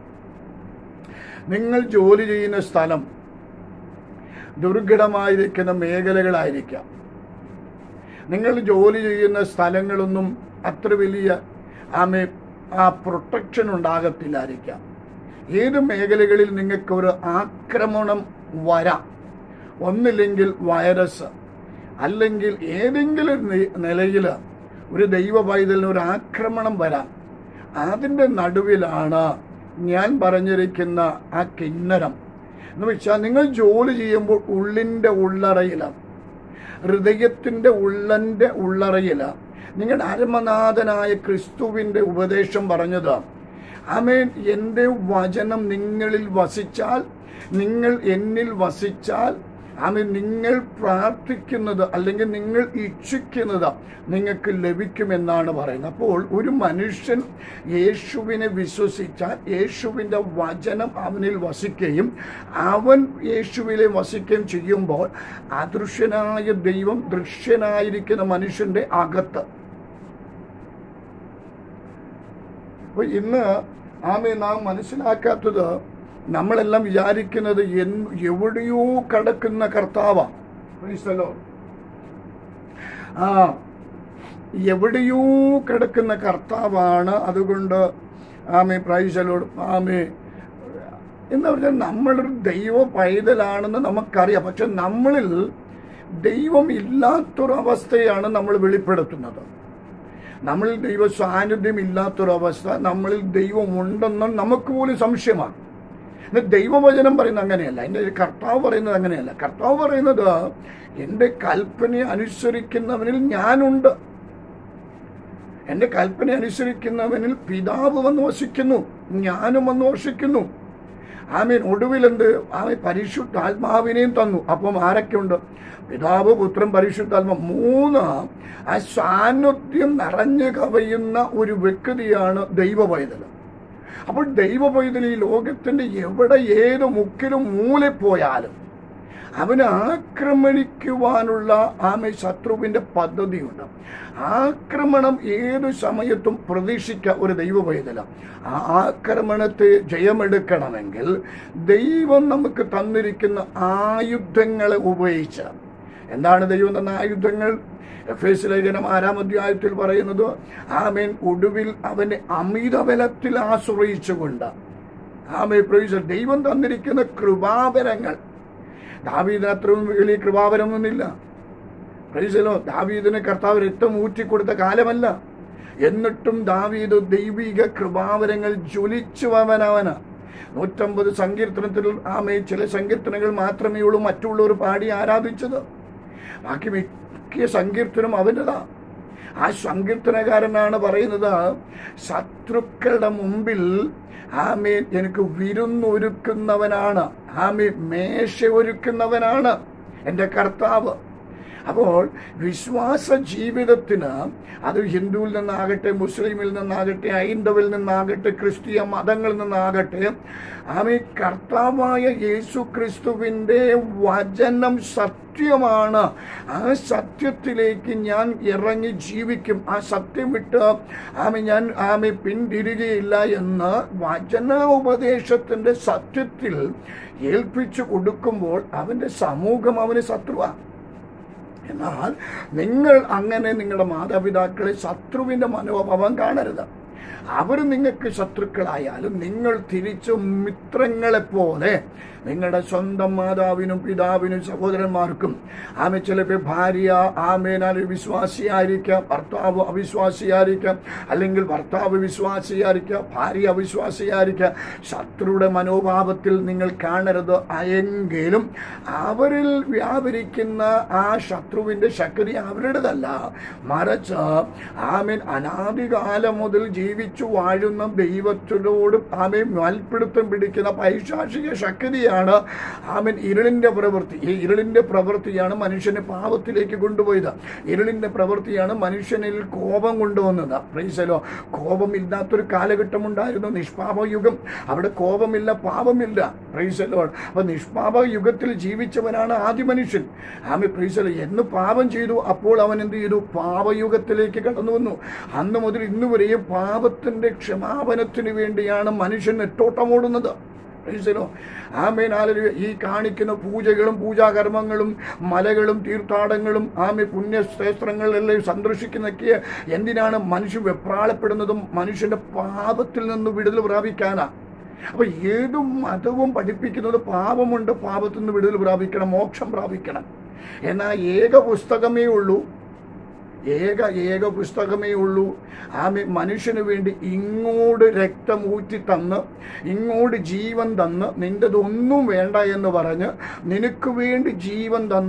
നിങ്ങൾ ജോലി ചെയ്യുന്ന സ്ഥലം ദുർഘടമായിരിക്കുന്ന മേഖലകളായിരിക്കാം നിങ്ങൾ ജോലി ചെയ്യുന്ന സ്ഥലങ്ങളൊന്നും അത്ര വലിയ ആമെ ആ പ്രൊട്ടക്ഷൻ ഉണ്ടാകത്തില്ലായിരിക്കാം ഏത് മേഖലകളിൽ നിങ്ങൾക്ക് ഒരു ആക്രമണം വരാം ഒന്നില്ലെങ്കിൽ വൈറസ് അല്ലെങ്കിൽ ഏതെങ്കിലും നിലയിൽ ഒരു ദൈവ പൈതലിന് ഒരു ആക്രമണം വരാം അതിൻ്റെ നടുവിലാണ് ഞാൻ പറഞ്ഞിരിക്കുന്ന ആ കിന്നരം എന്ന് വെച്ചാൽ നിങ്ങൾ ജോലി ചെയ്യുമ്പോൾ ഉള്ളിൻ്റെ ഉള്ളറയിലാണ് ഹൃദയത്തിൻ്റെ ഉള്ളൻ്റെ ഉള്ളറയിൽ നിങ്ങളുടെ അരമനാഥനായ ക്രിസ്തുവിൻ്റെ ഉപദേശം പറഞ്ഞത് ആമേൻ എൻ്റെ വചനം നിങ്ങളിൽ വസിച്ചാൽ നിങ്ങൾ എന്നിൽ വസിച്ചാൽ ആമേൻ നിങ്ങൾ പ്രാർത്ഥിക്കുന്നത് അല്ലെങ്കിൽ നിങ്ങൾ ഇച്ഛിക്കുന്നത് നിങ്ങൾക്ക് ലഭിക്കുമെന്നാണ് പറയുന്നത് അപ്പോൾ ഒരു മനുഷ്യൻ യേശുവിനെ വിശ്വസിച്ചാൽ യേശുവിൻ്റെ വചനം അവനിൽ വസിക്കുകയും അവൻ യേശുവിലെ വസിക്കുകയും ചെയ്യുമ്പോൾ അദൃശ്യനായ ദൈവം ദൃശ്യനായിരിക്കുന്ന മനുഷ്യന്റെ അകത്ത് അപ്പൊ ഇന്ന് ആമെ നാം മനസ്സിലാക്കാത്തത് നമ്മളെല്ലാം വിചാരിക്കുന്നത് എൻ- എവിടെയോ കിടക്കുന്ന കർത്താവാ Praise the Lord. ആ എവിടെയോ കിടക്കുന്ന കർത്താവാണ് അതുകൊണ്ട് ആമെ പ്രൈസലോട് ആമെ എന്ന് പറഞ്ഞാൽ നമ്മളൊരു ദൈവ പൈതലാണെന്ന് നമുക്കറിയാം പക്ഷെ നമ്മളിൽ ദൈവം ഇല്ലാത്തൊരവസ്ഥയാണ് നമ്മൾ വെളിപ്പെടുത്തുന്നത് നമ്മളിൽ ദൈവ സാന്നിധ്യം ഇല്ലാത്തൊരവസ്ഥ നമ്മളിൽ ദൈവം ഉണ്ടെന്ന് നമുക്ക് പോലും സംശയമാണ് എന്നാൽ ദൈവവചനം പറയുന്നത് അങ്ങനെയല്ല എൻ്റെ കർത്താവ് പറയുന്നത് അങ്ങനെയല്ല കർത്താവ് പറയുന്നത് എൻ്റെ കൽപ്പന അനുസരിക്കുന്നവനിൽ ഞാനുണ്ട് എൻ്റെ കൽപ്പന അനുസരിക്കുന്നവനിൽ പിതാവ് വന്ന് വസിക്കുന്നു ഞാനും വന്ന് വസിക്കുന്നു ആമീൻ ഒടുവിൽ എന്ത് ആമീൻ പരിശുദ്ധാത്മാവിനെയും തന്നു അപ്പം ആരൊക്കെയുണ്ട് പിതാവ് പുത്രൻ പരിശുദ്ധാത്മ മൂന്ന് ആ സാന്നിധ്യം നിറഞ്ഞു കവയുന്ന ഒരു വ്യക്തിയാണ് ദൈവ പൈതൽ അപ്പോൾ ദൈവ പൈതൽ ഈ ലോകത്തിന്റെ എവിടെ ഏത് മുക്കിലും മൂലെ പോയാലും അവനെ ആക്രമണിക്കുവാനുള്ള ആമെ ശത്രുവിന്റെ പദ്ധതിയുണ്ട് ആക്രമണം ഏതു സമയത്തും പ്രതീക്ഷിക്ക ഒരു ദൈവ പൈതല ആ ആക്രമണത്തെ ജയമെടുക്കണമെങ്കിൽ ദൈവം നമുക്ക് തന്നിരിക്കുന്ന ആയുധങ്ങളെ ഉപയോഗിച്ച് എന്താണ് ദൈവം തന്ന ആയുധങ്ങൾ എഫ് എസ് ലേഖനം ആറാം അധ്യായത്തിൽ പറയുന്നത് ആമേൻ ഒടുവിൽ അവനെ അമിതബലത്തിൽ ആശ്രയിച്ചുകൊണ്ട് ആമേ പ്രൊയ്സ് ദൈവം തന്നിരിക്കുന്ന കൃപാവരങ്ങൾ ദാവീദിന് അത്രയും വലിയ കൃപാവരമൊന്നുമില്ല പ്രൈസലോ ദാവീദിന് കർത്താവ് രക്തം ഊറ്റിക്കൊടുത്ത കാലമല്ല എന്നിട്ടും ദാവീദ് ദൈവിക കൃപാവരങ്ങൾ ജ്വലിച്ചുവവനവന് നൂറ്റമ്പത് സങ്കീർത്തനത്തിൽ ആമേ ചില സങ്കീർത്തനങ്ങൾ മാത്രമേ ഉള്ളൂ മറ്റുള്ളവർ പാടി ആരാധിച്ചത് ബാക്കി മിക്ക സങ്കീർത്തനം അവൻ്റെതാ ആ സങ്കീർത്തനകാരനാണ് പറയുന്നത് ശത്രുക്കളുടെ മുമ്പിൽ ആമേൻ എനിക്ക് വിരുന്നൊരുക്കുന്നവനാണ് ആമേൻ മേശ ഒരുക്കുന്നവനാണ് എൻ്റെ കർത്താവ് അപ്പോൾ വിശ്വാസ ജീവിതത്തിന് അത് ഹിന്ദുവിൽ നിന്നാകട്ടെ മുസ്ലിമിൽ നിന്നാകട്ടെ ഹൈന്ദവിൽ നിന്നാകട്ടെ ക്രിസ്തീയ മതങ്ങളിൽ നിന്നാകട്ടെ ആമേ കർത്താവായ യേശു ക്രിസ്തുവിൻ്റെ വചനം സത്യമാണ് ആ സത്യത്തിലേക്ക് ഞാൻ ഇറങ്ങി ജീവിക്കും ആ സത്യം വിട്ട് ആമെ ഞാൻ ആമെ പിന്തിരികയില്ല എന്ന് വചന ഉപദേശത്തിൻ്റെ സത്യത്തിൽ ഏൽപ്പിച്ചു കൊടുക്കുമ്പോൾ അവൻ്റെ സമൂഹം അവന് ശത്രുവാണ് എന്നാൽ നിങ്ങൾ അങ്ങനെ നിങ്ങളുടെ മാതാപിതാക്കളെ ശത്രുവിന്റെ മനോഭാവം കാണരുത് അവർ നിങ്ങൾക്ക് ശത്രുക്കളായാലും നിങ്ങൾ തിരിച്ചു മിത്രങ്ങളെ പോലെ നിങ്ങളുടെ സ്വന്തം മാതാവിനും പിതാവിനും സഹോദരന്മാർക്കും ആമെ ചിലപ്പോൾ ഭാര്യ ആമേനാൽ വിശ്വാസിയായിരിക്കാം ഭർത്താവ് അവിശ്വാസിയായിരിക്കാം അല്ലെങ്കിൽ ഭർത്താവ് വിശ്വാസിയായിരിക്കാം ഭാര്യ അവിശ്വാസിയായിരിക്കാം ശത്രുയുടെ മനോഭാവത്തിൽ നിങ്ങൾ കാണരുത് എങ്കിലും അവരിൽ വ്യാപരിക്കുന്ന ആ ശത്രുവിന്റെ ശക്തി അവരുടേതല്ല മറിച്ച് ആമേൻ അനാദികാലം മുതൽ ജീവിച്ചു വാഴുന്ന ദൈവത്തിനോടും ആമേൻ മൽപ്പിടുത്തം പിടിക്കുന്ന പൈശാചിക ശക്തിയാണ് ആമൻ ഇരുളിന്റെ പ്രവൃത്തി ഈ ഇരുളിന്റെ പ്രവൃത്തിയാണ് മനുഷ്യനെ പാപത്തിലേക്ക് കൊണ്ടുപോയത് ഇരുളിന്റെ പ്രവൃത്തിയാണ് മനുഷ്യനിൽ കോപം കൊണ്ടുവന്നത് പ്രൈസലോ കോപമില്ലാത്തൊരു കാലഘട്ടം ഉണ്ടായിരുന്നു നിഷ്പാപ യുഗം അവിടെ കോപമില്ല പാപമില്ല പ്രൈസലോ അപ്പൊ നിഷ്പാപ യുഗത്തിൽ ജീവിച്ചവനാണ് ആദ്യ മനുഷ്യൻ ആമി പ്രൈസലോ എന്ന് പാപം ചെയ്തു അപ്പോൾ അവൻ എന്ത് ചെയ്തു പാപയുഗത്തിലേക്ക് കടന്നു വന്നു അന്ന് മുതൽ ഇന്ന് വരെയും പാപത്തിന്റെ ക്ഷമാപനത്തിന് വേണ്ടിയാണ് മനുഷ്യൻ നെട്ടോട്ടമോടുന്നത് പ്രൈസലോ ആമേൻ ആലലുയ ഈ കാണിക്കുന്ന പൂജകളും പൂജാകർമ്മങ്ങളും മലകളും തീർത്ഥാടങ്ങളും ആമെ പുണ്യക്ഷേത്രങ്ങളിലെല്ലാം സന്ദർശിക്കുന്നൊക്കെ എന്തിനാണ് മനുഷ്യൻ വെപ്രാളപ്പെടുന്നതും മനുഷ്യന്റെ പാപത്തിൽ നിന്ന് വിടുതൽ പ്രാപിക്കാനാ അപ്പൊ ഏതു മതവും പഠിപ്പിക്കുന്നത് പാപമുണ്ട് പാപത്തിൽ നിന്ന് വിടുതൽ പ്രാപിക്കണം മോക്ഷം പ്രാപിക്കണം എന്നാൽ ഏക പുസ്തകമേ ഉള്ളൂ ഏക ഏക പുസ്തകമേ ഉള്ളൂ ആമെ മനുഷ്യന് വേണ്ടി ഇങ്ങോട്ട് രക്തമൂറ്റി തന്ന് ഇങ്ങോട്ട് ജീവൻ തന്ന് നിൻ്റെതൊന്നും വേണ്ട എന്ന് പറഞ്ഞ് നിനക്ക് വേണ്ടി ജീവൻ തന്ന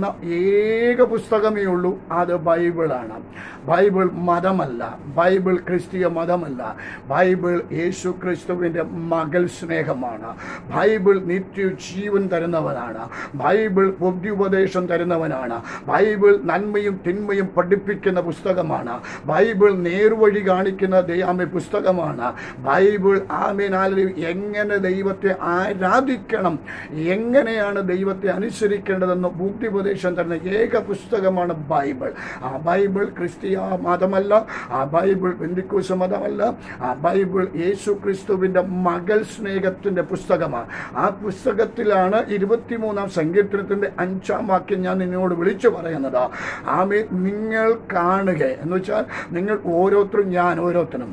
ഏക പുസ്തകമേ ഉള്ളൂ അത് ബൈബിളാണ് ബൈബിൾ മതമല്ല ബൈബിൾ ക്രിസ്തീയ മതമല്ല ബൈബിൾ യേശു ക്രിസ്തുവിൻ്റെ മകൾ സ്നേഹമാണ് ബൈബിൾ നിത്യ ജീവൻ തരുന്നവനാണ് ബൈബിൾ ബുദ്ധിയുപദേശം തരുന്നവനാണ് ബൈബിൾ നന്മയും തിന്മയും പഠിപ്പിക്കുന്ന പുസ്തകമാണ് ബൈബിൾ നേർവഴി കാണിക്കുന്ന ദൈവമേ പുസ്തകമാണ് ബൈബിൾ ആമേനാലിൽ എങ്ങനെ ദൈവത്തെ ആരാധിക്കണം എങ്ങനെയാണ് ദൈവത്തെ അനുസരിക്കേണ്ടതെന്ന് ബുദ്ധിയുപദേശം തരുന്ന ഏക പുസ്തകമാണ് ബൈബിൾ ആ ബൈബിൾ ക്രിസ്തീയ മതമല്ല ആ ബൈബിൾ ബന്ധുക്കൂസ മതമല്ല ആ ബൈബിൾ യേശു ക്രിസ്തുവിൻ്റെ മകൾ സ്നേഹത്തിൻ്റെ പുസ്തകമാണ് ആ പുസ്തകത്തിലാണ് ഇരുപത്തിമൂന്നാം സങ്കീർത്തനത്തിൻ്റെ അഞ്ചാം വാക്യം ഞാൻ നിന്നോട് വിളിച്ചു പറയുന്നത് ആമേ നിങ്ങൾ കാണുക എന്ന് വെച്ചാൽ നിങ്ങൾ ഓരോരുത്തരും ഞാൻ ഓരോരുത്തരും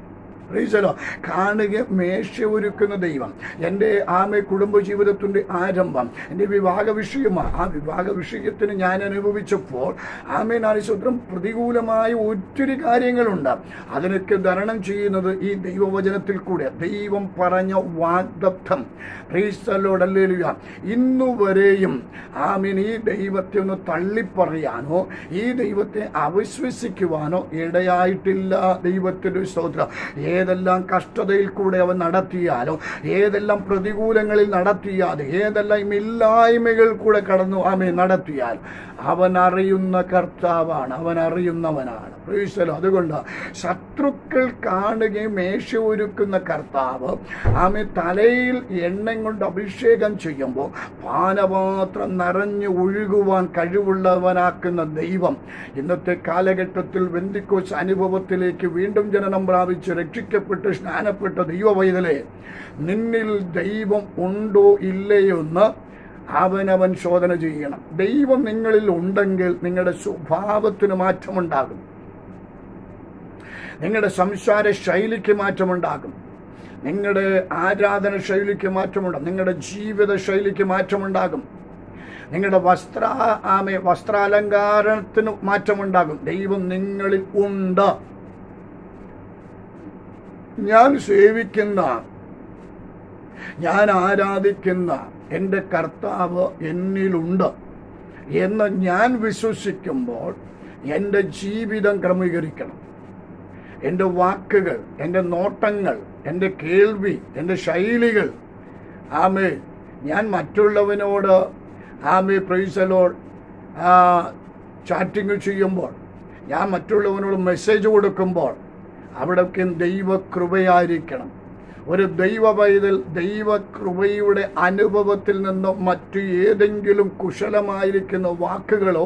റീസലോ കാണുക മേശ ഒരുക്കുന്ന ദൈവം എൻ്റെ ആമെ കുടുംബജീവിതത്തിൻ്റെ ആരംഭം എൻ്റെ വിവാഹ വിഷയമാണ് ആ വിവാഹ വിഷയത്തിന് ഞാൻ അനുഭവിച്ചപ്പോൾ ആമേ നാരിശുദ്രം പ്രതികൂലമായ ഒത്തിരി കാര്യങ്ങളുണ്ട് അതിനൊക്കെ ധരണം ചെയ്യുന്നത് ഈ ദൈവവചനത്തിൽ കൂടെ ദൈവം പറഞ്ഞ വാഗ്ദത്തം റീസലോടല്ലേലുക ഇന്നുവരെയും ആമീൻ ഈ ദൈവത്തെ ഒന്ന് തള്ളിപ്പറയാനോ ഈ ദൈവത്തെ അവിശ്വസിക്കുവാനോ ഇടയായിട്ടില്ല ദൈവത്തിൻ്റെ സ്തോത്രം ഏതെല്ലാം കഷ്ടതയിൽ കൂടെ അവൻ നടത്തിയാലോ ഏതെല്ലാം പ്രതികൂലങ്ങളിൽ നടത്തിയാതെ ഏതെല്ലാം ഇല്ലായ്മകൾ കൂടെ കടന്നു ആമേ നടത്തിയാൽ അവൻ അറിയുന്ന കർത്താവാണ് അവൻ അറിയുന്നവനാണ് പ്രീസലോ അതുകൊണ്ട് ശത്രുക്കൾ കാണുകയും മേശ ഒരുക്കുന്ന കർത്താവ് ആമെ തലയിൽ എണ്ണ കൊണ്ട് അഭിഷേകം ചെയ്യുമ്പോൾ പാനപാത്രം നിറഞ്ഞു ഒഴുകുവാൻ കഴിവുള്ളവനാക്കുന്ന ദൈവം ഇന്നത്തെ കാലഘട്ടത്തിൽ വെന്തിക്കോസ് അനുഭവത്തിലേക്ക് വീണ്ടും ജനനം പ്രാപിച്ച് രക്ഷിക്കപ്പെട്ട് സ്നാനപ്പെട്ട ദൈവവൈതലെ നിന്നിൽ ദൈവം ഉണ്ടോ ഇല്ലയോ എന്ന് അവനവൻ ശോധന ചെയ്യണം ദൈവം നിങ്ങളിൽ ഉണ്ടെങ്കിൽ നിങ്ങളുടെ സ്വഭാവത്തിന് മാറ്റമുണ്ടാകും നിങ്ങളുടെ സംസാര ശൈലിക്ക് മാറ്റമുണ്ടാകും നിങ്ങളുടെ ആരാധന ശൈലിക്ക് മാറ്റമുണ്ടാകും നിങ്ങളുടെ ജീവിത ശൈലിക്ക് മാറ്റമുണ്ടാകും നിങ്ങളുടെ വസ്ത്ര ആമെ വസ്ത്രാലങ്കാരത്തിന് മാറ്റമുണ്ടാകും ദൈവം നിങ്ങളിൽ ഉണ്ട് ഞാൻ സേവിക്കുന്ന ഞാൻ ആരാധിക്കുന്ന എൻ്റെ കർത്താവ് എന്നിലുണ്ട് എന്ന് ഞാൻ വിശ്വസിക്കുമ്പോൾ എൻ്റെ ജീവിതം ക്രമീകരിക്കണം എൻ്റെ വാക്കുകൾ എൻ്റെ നോട്ടങ്ങൾ എൻ്റെ കേൾവി എൻ്റെ ശൈലികൾ ആമേ ഞാൻ മറ്റുള്ളവനോട് ആമേ പ്രൈസലോൾ ചാറ്റിങ് ചെയ്യുമ്പോൾ ഞാൻ മറ്റുള്ളവനോട് മെസ്സേജ് കൊടുക്കുമ്പോൾ അവിടൊക്കെ ദൈവകൃപയായിരിക്കണം ഒരു ദൈവ പൈതൽ ദൈവകൃപയുടെ അനുഭവത്തിൽ നിന്നും മറ്റു ഏതെങ്കിലും കുശലമായിരിക്കുന്ന വാക്കുകളോ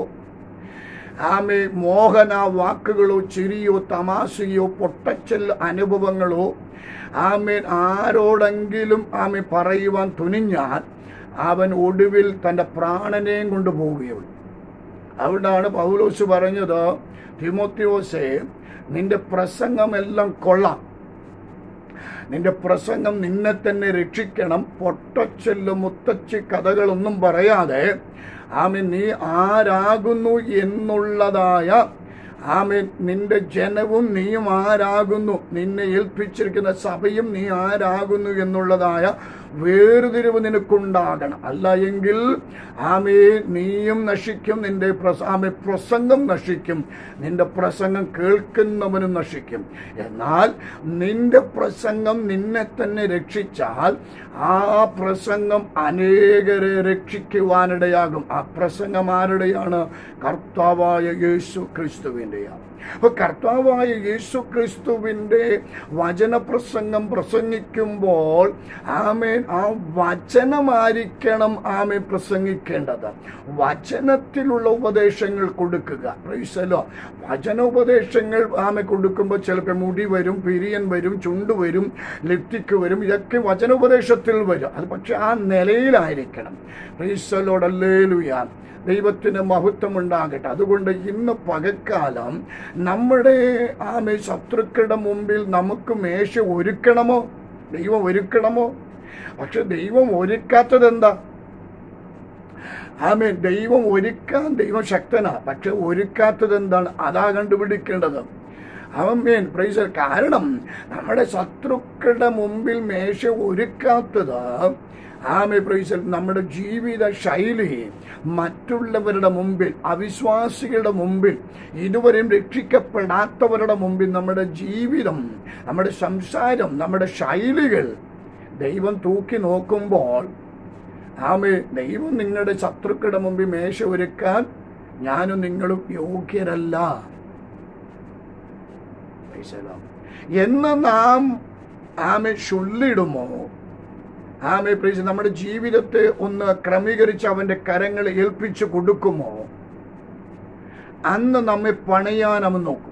ആമെ മോഹന വാക്കുകളോ ചിരിയോ തമാശയോ പൊട്ടച്ചൽ അനുഭവങ്ങളോ ആമേൻ ആരോടെങ്കിലും ആമെ പറയുവാൻ തുനിഞ്ഞാൽ അവൻ ഒടുവിൽ തൻ്റെ പ്രാണനെയും കൊണ്ടുപോവുകയുള്ളൂ അവിടാണ് പൗലോസ് പറഞ്ഞത് തിമോത്യോസെ നിന്റെ പ്രസംഗമെല്ലാം കൊള്ളാം നിന്റെ പ്രസംഗം നിന്നെ തന്നെ രക്ഷിക്കണം പൊട്ടച്ചെല്ലും മുത്തച്ചി കഥകളൊന്നും പറയാതെ ആമെ നീ ആരാകുന്നു എന്നുള്ളതായ ആമെ നിന്റെ ജനവും നീയും ആരാകുന്നു നിന്നെ ഏൽപ്പിച്ചിരിക്കുന്ന സഭയും നീ ആരാകുന്നു എന്നുള്ളതായ വേർതിരിവ് നിനക്കുണ്ടാകണം അല്ല എങ്കിൽ ആമേ നീയും നശിക്കും നിന്റെ പ്രസ- ആമേ പ്രസംഗം നശിക്കും നിന്റെ പ്രസംഗം കേൾക്കുന്നവനും നശിക്കും എന്നാൽ നിന്റെ പ്രസംഗം നിന്നെ തന്നെ രക്ഷിച്ചാൽ ആ പ്രസംഗം അനേകരെ രക്ഷിക്കുവാനിടയാകും ആ പ്രസംഗം ആരുടെയാണ് കർത്താവായ യേശു ക്രിസ്തുവിൻ്റെയാണ് അപ്പൊ കർത്താവായ യേശു ക്രിസ്തുവിൻ്റെ വചനപ്രസംഗം പ്രസംഗിക്കുമ്പോൾ ആമേൻ ആ വചനമായിരിക്കണം ആമേൻ പ്രസംഗിക്കേണ്ടത് വചനത്തിലുള്ള ഉപദേശങ്ങൾ കൊടുക്കുക പ്രൈസലോ വചനോപദേശങ്ങൾ ആമെ കൊടുക്കുമ്പോൾ ചിലപ്പോൾ മുടി വരും പിരിയൻ വരും ചുണ്ട് വരും ലിപ്റ്റിക്ക് വരും ഇതൊക്കെ വചനോപദേശത്തിൽ വരും അത് പക്ഷെ ആ നിലയിലായിരിക്കണം പ്രൈസലോടല്ലേലുയാ ദൈവത്തിന് മഹത്വം ഉണ്ടാകട്ടെ അതുകൊണ്ട് ഇന്ന് പകൽക്കാലം നമ്മുടെ ആമെ ശത്രുക്കളുടെ മുമ്പിൽ നമുക്ക് മേശ ഒരുക്കണമോ ദൈവം ഒരുക്കണമോ പക്ഷെ ദൈവം ഒരുക്കാത്തത് എന്താ ആമേ ദൈവം ഒരുക്കാൻ ദൈവം ശക്തനാ പക്ഷെ ഒരുക്കാത്തത് എന്താണ് അതാ കണ്ടുപിടിക്കേണ്ടത് അവൻ മേൻ പ്രൈസ് കാരണം നമ്മുടെ ശത്രുക്കളുടെ മുമ്പിൽ മേശ ഒരുക്കാത്തത് ആമേ പ്രൈസൽ നമ്മുടെ ജീവിത ശൈലി മറ്റുള്ളവരുടെ മുമ്പിൽ അവിശ്വാസികളുടെ മുമ്പിൽ ഇതുവരെയും രക്ഷിക്കപ്പെടാത്തവരുടെ മുമ്പിൽ നമ്മുടെ ജീവിതം നമ്മുടെ സംസാരം നമ്മുടെ ശൈലികൾ ദൈവം തൂക്കി നോക്കുമ്പോൾ ആമേ ദൈവം നിങ്ങളുടെ ശത്രുക്കളുടെ മുമ്പിൽ മേശ ഒരുക്കാൻ ഞാനും നിങ്ങളും യോഗ്യരല്ല Praise the Lord. എന്ന് നാം ആമെ ചൊല്ലിടുമോ ആമെ പ്രീസ് നമ്മുടെ ജീവിതത്തെ ഒന്ന് ക്രമീകരിച്ച് അവന്റെ കരങ്ങൾ ഏൽപ്പിച്ചു കൊടുക്കുമോ അന്ന് നമ്മെ പണിയാൻ അവൻ നോക്കും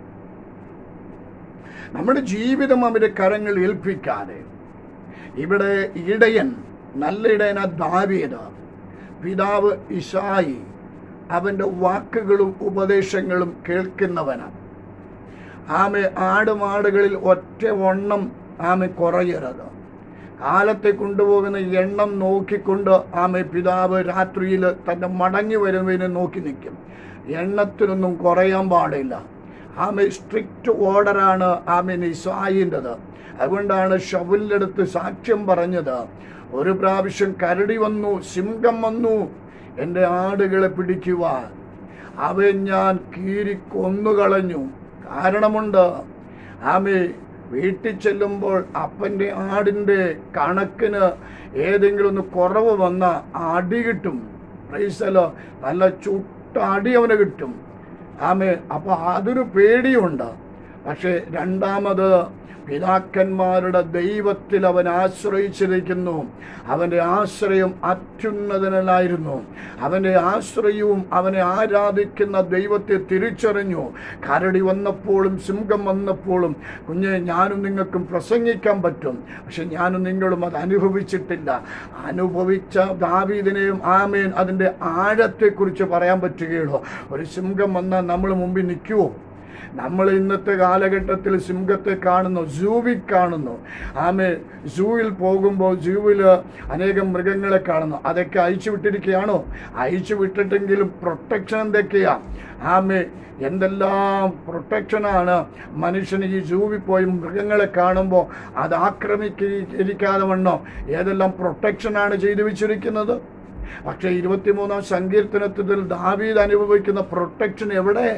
നമ്മുടെ ജീവിതം അവന്റെ കരങ്ങൾ ഏൽപ്പിക്കാതെ ഇവിടെ ഇടയൻ നല്ല ഇടയന ദാവീദ് പിതാവ് ഇഷായി അവന്റെ വാക്കുകളും ഉപദേശങ്ങളും കേൾക്കുന്നവനാണ് ആമെ ആടുമാടുകളിൽ ഒറ്റ വണ്ണം ആമെ കുറയരുത് കാലത്തെ കൊണ്ടുപോകുന്ന എണ്ണം നോക്കിക്കൊണ്ട് ആമെ പിതാവ് രാത്രിയിൽ തന്റെ മടങ്ങി വരുന്നതിനെ നോക്കി നിൽക്കും എണ്ണത്തിനൊന്നും കുറയാൻ പാടില്ല ആമെ സ്ട്രിക്റ്റ് ഓർഡറാണ് ആമെ നിസായിൻ്റെത് അതുകൊണ്ടാണ് ഷവുലിനടുത്ത് സാക്ഷ്യം പറഞ്ഞത് ഒരു പ്രാവശ്യം കരടി വന്നു സിംഹം വന്നു എൻ്റെ ആടുകളെ പിടിക്കുവാൻ അവയെ ഞാൻ കീരി കൊന്നുകളഞ്ഞു കാരണമുണ്ട് ആമേ വീട്ടിൽ ചെല്ലുമ്പോൾ അപ്പൻ്റെ ആടിൻ്റെ കണക്കിന് ഏതെങ്കിലും ഒന്ന് കുറവ് വന്ന അടി കിട്ടും പ്രൈസലോ നല്ല ചുട്ട അടി അവന് കിട്ടും ആമേ അപ്പോൾ അതൊരു പേടിയുണ്ട് പക്ഷേ രണ്ടാമത് പിതാക്കന്മാരുടെ ദൈവത്തിൽ അവൻ ആശ്രയിച്ചിരിക്കുന്നു അവന്റെ ആശ്രയം അത്യുന്നതനായിരുന്നു അവന്റെ ആശ്രയവും അവനെ ആരാധിക്കുന്ന ദൈവത്തെ തിരിച്ചറിഞ്ഞു കരടി വന്നപ്പോഴും സിംഹം വന്നപ്പോഴും കുഞ്ഞെ ഞാനും നിങ്ങൾക്കും പ്രസംഗിക്കാൻ പറ്റും പക്ഷെ ഞാനും നിങ്ങളും അത് അനുഭവിച്ചിട്ടില്ല അനുഭവിച്ച ദാവീദിനെയും ആമേൻ അതിൻ്റെ ആഴത്തെക്കുറിച്ച് പറയാൻ പറ്റുകയുള്ളൂ ഒരു സിംഹം വന്നാൽ നമ്മൾ മുമ്പിൽ നിൽക്കുമോ നമ്മൾ ഇന്നത്തെ കാലഘട്ടത്തിൽ സിംഹത്തെ കാണുന്നു സൂവിൽ കാണുന്നു ആമേ സൂവിൽ പോകുമ്പോൾ സൂവിൽ അനേകം മൃഗങ്ങളെ കാണുന്നു അതൊക്കെ അയച്ചു വിട്ടിരിക്കുകയാണോ അയച്ചു വിട്ടിട്ടെങ്കിലും പ്രൊട്ടക്ഷൻ എന്തൊക്കെയാ ആമേ എന്തെല്ലാം പ്രൊട്ടക്ഷനാണ് മനുഷ്യന് ഈ സൂവിൽ പോയി മൃഗങ്ങളെ കാണുമ്പോൾ അത് ആക്രമിക്കാതെ വണ്ണോ ഏതെല്ലാം പ്രൊട്ടക്ഷനാണ് ചെയ്തു വെച്ചിരിക്കുന്നത് പക്ഷേ ഇരുപത്തിമൂന്നാം സങ്കീർത്തനത്തിൽ ദാവീദ് അനുഭവിക്കുന്ന പ്രൊട്ടക്ഷൻ എവിടെ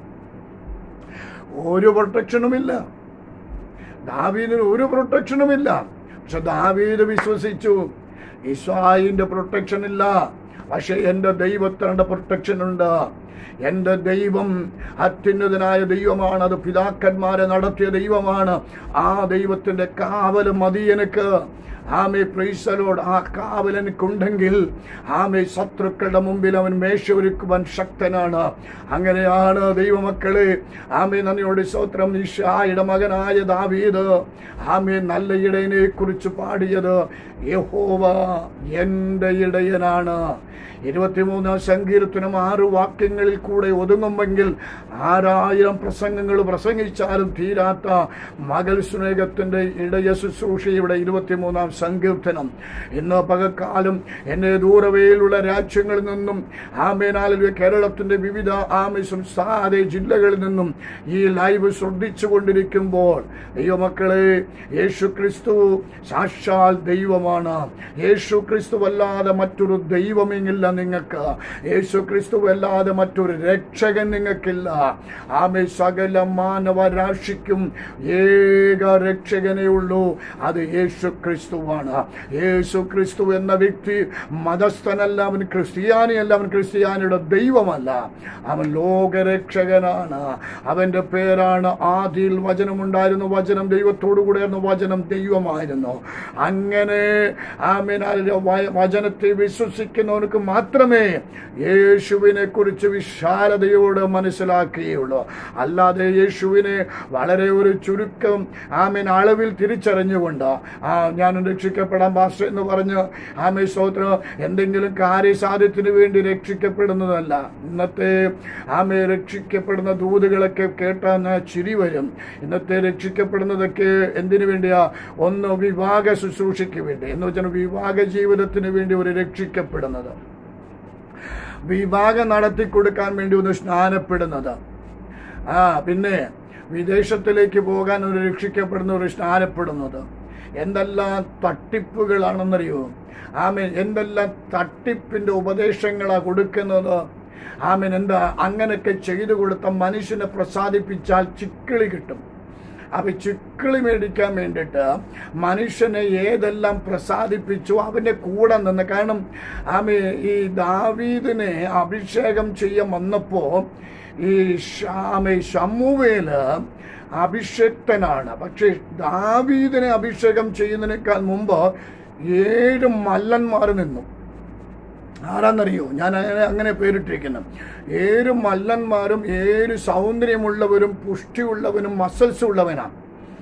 ഒരു പ്രൊട്ടക്ഷനുമില്ല ദാവീദിന് ഒരു പ്രൊട്ടക്ഷനുമില്ല പക്ഷെ ദാവീദ് വിശ്വസിച്ചു ഇസ്വായിന്റെ പ്രൊട്ടക്ഷൻ ഇല്ല പക്ഷെ എൻ്റെ ദൈവത്തിൻ്റെ പ്രൊട്ടക്ഷൻ ഉണ്ട് എൻ്റെ ദൈവം അത്യുന്നതനായ ദൈവമാണ് അത് പിതാക്കന്മാരെ നടത്തിയ ദൈവമാണ് ആ ദൈവത്തിൻ്റെ കാവൽ മതി എനിക്ക് ആമെ പ്രൈസലോട് ആ കാവൽ എനിക്കുണ്ടെങ്കിൽ ആമെ ശത്രുക്കളുടെ മുമ്പിൽ അവൻ മേശ ഒരുക്കുവാൻ ശക്തനാണ് അങ്ങനെയാണ് ദൈവമക്കളെ ആമെ നന്ദിയോട് സ്തോത്രം ഇഷായുടെ മകനായ ദാവീദ് ആമെ നല്ല ഇടയനെ കുറിച്ച് പാടിയത് യഹോവ എൻ്റെ ഇടയനാണ് ഇരുപത്തിമൂന്നാം സങ്കീർത്തനം ആറ് വാക്യങ്ങളിൽ കൂടെ ഒതുങ്ങുമെങ്കിൽ ആറായിരം പ്രസംഗങ്ങൾ പ്രസംഗിച്ചാലും തീരാത്ത മകൾ സ്നേഹത്തിൻ്റെ ഇടയ ശുശ്രൂഷയുടെ ഇരുപത്തിമൂന്നാം സങ്കീർത്തനം ഇന്ന് പകൽക്കാലം എന്നെ ദൂരവയിലുള്ള രാജ്യങ്ങളിൽ നിന്നും ആമേനാലിലെ കേരളത്തിൻ്റെ വിവിധ ആമി സംസ്ഥാന ജില്ലകളിൽ നിന്നും ഈ ലൈവ് ശ്രദ്ധിച്ചു കൊണ്ടിരിക്കുമ്പോൾ ദൈവമക്കളെ യേശു ക്രിസ്തു സാക്ഷാൽ ദൈവമാണ് യേശു ക്രിസ്തു അല്ലാതെ മറ്റൊരു ദൈവമെങ്കില്ല നിങ്ങൾക്ക് യേശു ക്രിസ്തു അല്ലാതെ മറ്റൊരു രക്ഷകൻ നിങ്ങൾക്കില്ല ആമെ സകല മാനവരാശിക്കും ഏക രക്ഷകനേ ഉള്ളൂ അത് യേശു ക്രിസ്തുവാണ് യേശു ക്രിസ്തു എന്ന വ്യക്തി മതസ്ഥനല്ല അവൻ ക്രിസ്ത്യാനിയല്ല അവൻ ക്രിസ്ത്യാനിയുടെ ദൈവമല്ല അവൻ ലോകരക്ഷകനാണ് അവന്റെ പേരാണ് ആദിയിൽ വചനമുണ്ടായിരുന്നു വചനം ദൈവത്തോടു കൂടെയായിരുന്നു വചനം ദൈവമായിരുന്നു അങ്ങനെ ആമേനാൽ വചനത്തെ വിശ്വസിക്കുന്നവർക്ക് മാത്രമേ യേശുവിനെ കുറിച്ച് വിശാലതയോട് മനസ്സിലാക്കുകയുള്ളൂ അല്ലാതെ യേശുവിനെ വളരെ ഒരു ചുരുക്കം ആമീൻ അളവിൽ തിരിച്ചറിഞ്ഞുകൊണ്ട് ആ ഞാൻ രക്ഷിക്കപ്പെടാൻ ഭാഷ എന്ന് പറഞ്ഞ് ആമേ സ്തോത്രം എന്തെങ്കിലും കാര്യസാധ്യത്തിന് വേണ്ടി രക്ഷിക്കപ്പെടുന്നതല്ല ഇന്നത്തെ ആമേ രക്ഷിക്കപ്പെടുന്ന ദൂതുകളൊക്കെ കേട്ടാൽ ചിരി വരും ഇന്നത്തെ രക്ഷിക്കപ്പെടുന്നതൊക്കെ എന്തിനു വേണ്ടിയാ ഒന്ന് വിവാഹ ശുശ്രൂഷയ്ക്ക് വേണ്ടി എന്ന് വെച്ചാൽ വിവാഹ ജീവിതത്തിന് വേണ്ടി ഒരു രക്ഷിക്കപ്പെടുന്നത് വിവാഹം നടത്തി കൊടുക്കാൻ വേണ്ടി ഒന്ന് സ്നാനപ്പെടുന്നത് ആ പിന്നെ വിദേശത്തിലേക്ക് പോകാൻ ഒരു രക്ഷിക്കപ്പെടുന്ന ഒരു സ്നാനപ്പെടുന്നത് എന്തെല്ലാം തട്ടിപ്പുകളാണെന്നറിയോ ആമേൻ എന്തെല്ലാം തട്ടിപ്പിന്റെ ഉപദേശങ്ങളാ കൊടുക്കുന്നത് ആമേൻ എന്താ അങ്ങനെയൊക്കെ ചെയ്തു കൊടുത്ത മനുഷ്യനെ പ്രസാദിപ്പിച്ചാൽ ചിക്കിളി കിട്ടും അപ്പൊ ചിക്കിളി മേടിക്കാൻ വേണ്ടിയിട്ട് മനുഷ്യനെ ഏതെല്ലാം പ്രസാദിപ്പിച്ചു അവന്റെ കൂടെ നിന്ന് കാരണം ആമേ ഈ ദാവീദിനെ അഭിഷേകം ചെയ്യാൻ വന്നപ്പോ ഈ ആമേ ശമ്മുവേല് അഭിഷക്തനാണ് പക്ഷേ ദാവീദിനെ അഭിഷേകം ചെയ്യുന്നതിനേക്കാൾ മുമ്പ് ഏഴ് മല്ലന്മാർ നിന്നു ആരാന്നറിയോ ഞാൻ അങ്ങനെ അങ്ങനെ പേരിട്ടിരിക്കുന്നത് ഏഴ് മല്ലന്മാരും ഏഴ് സൗന്ദര്യമുള്ളവരും പുഷ്ടിയുള്ളവനും മസൽസ് ഉള്ളവനാണ്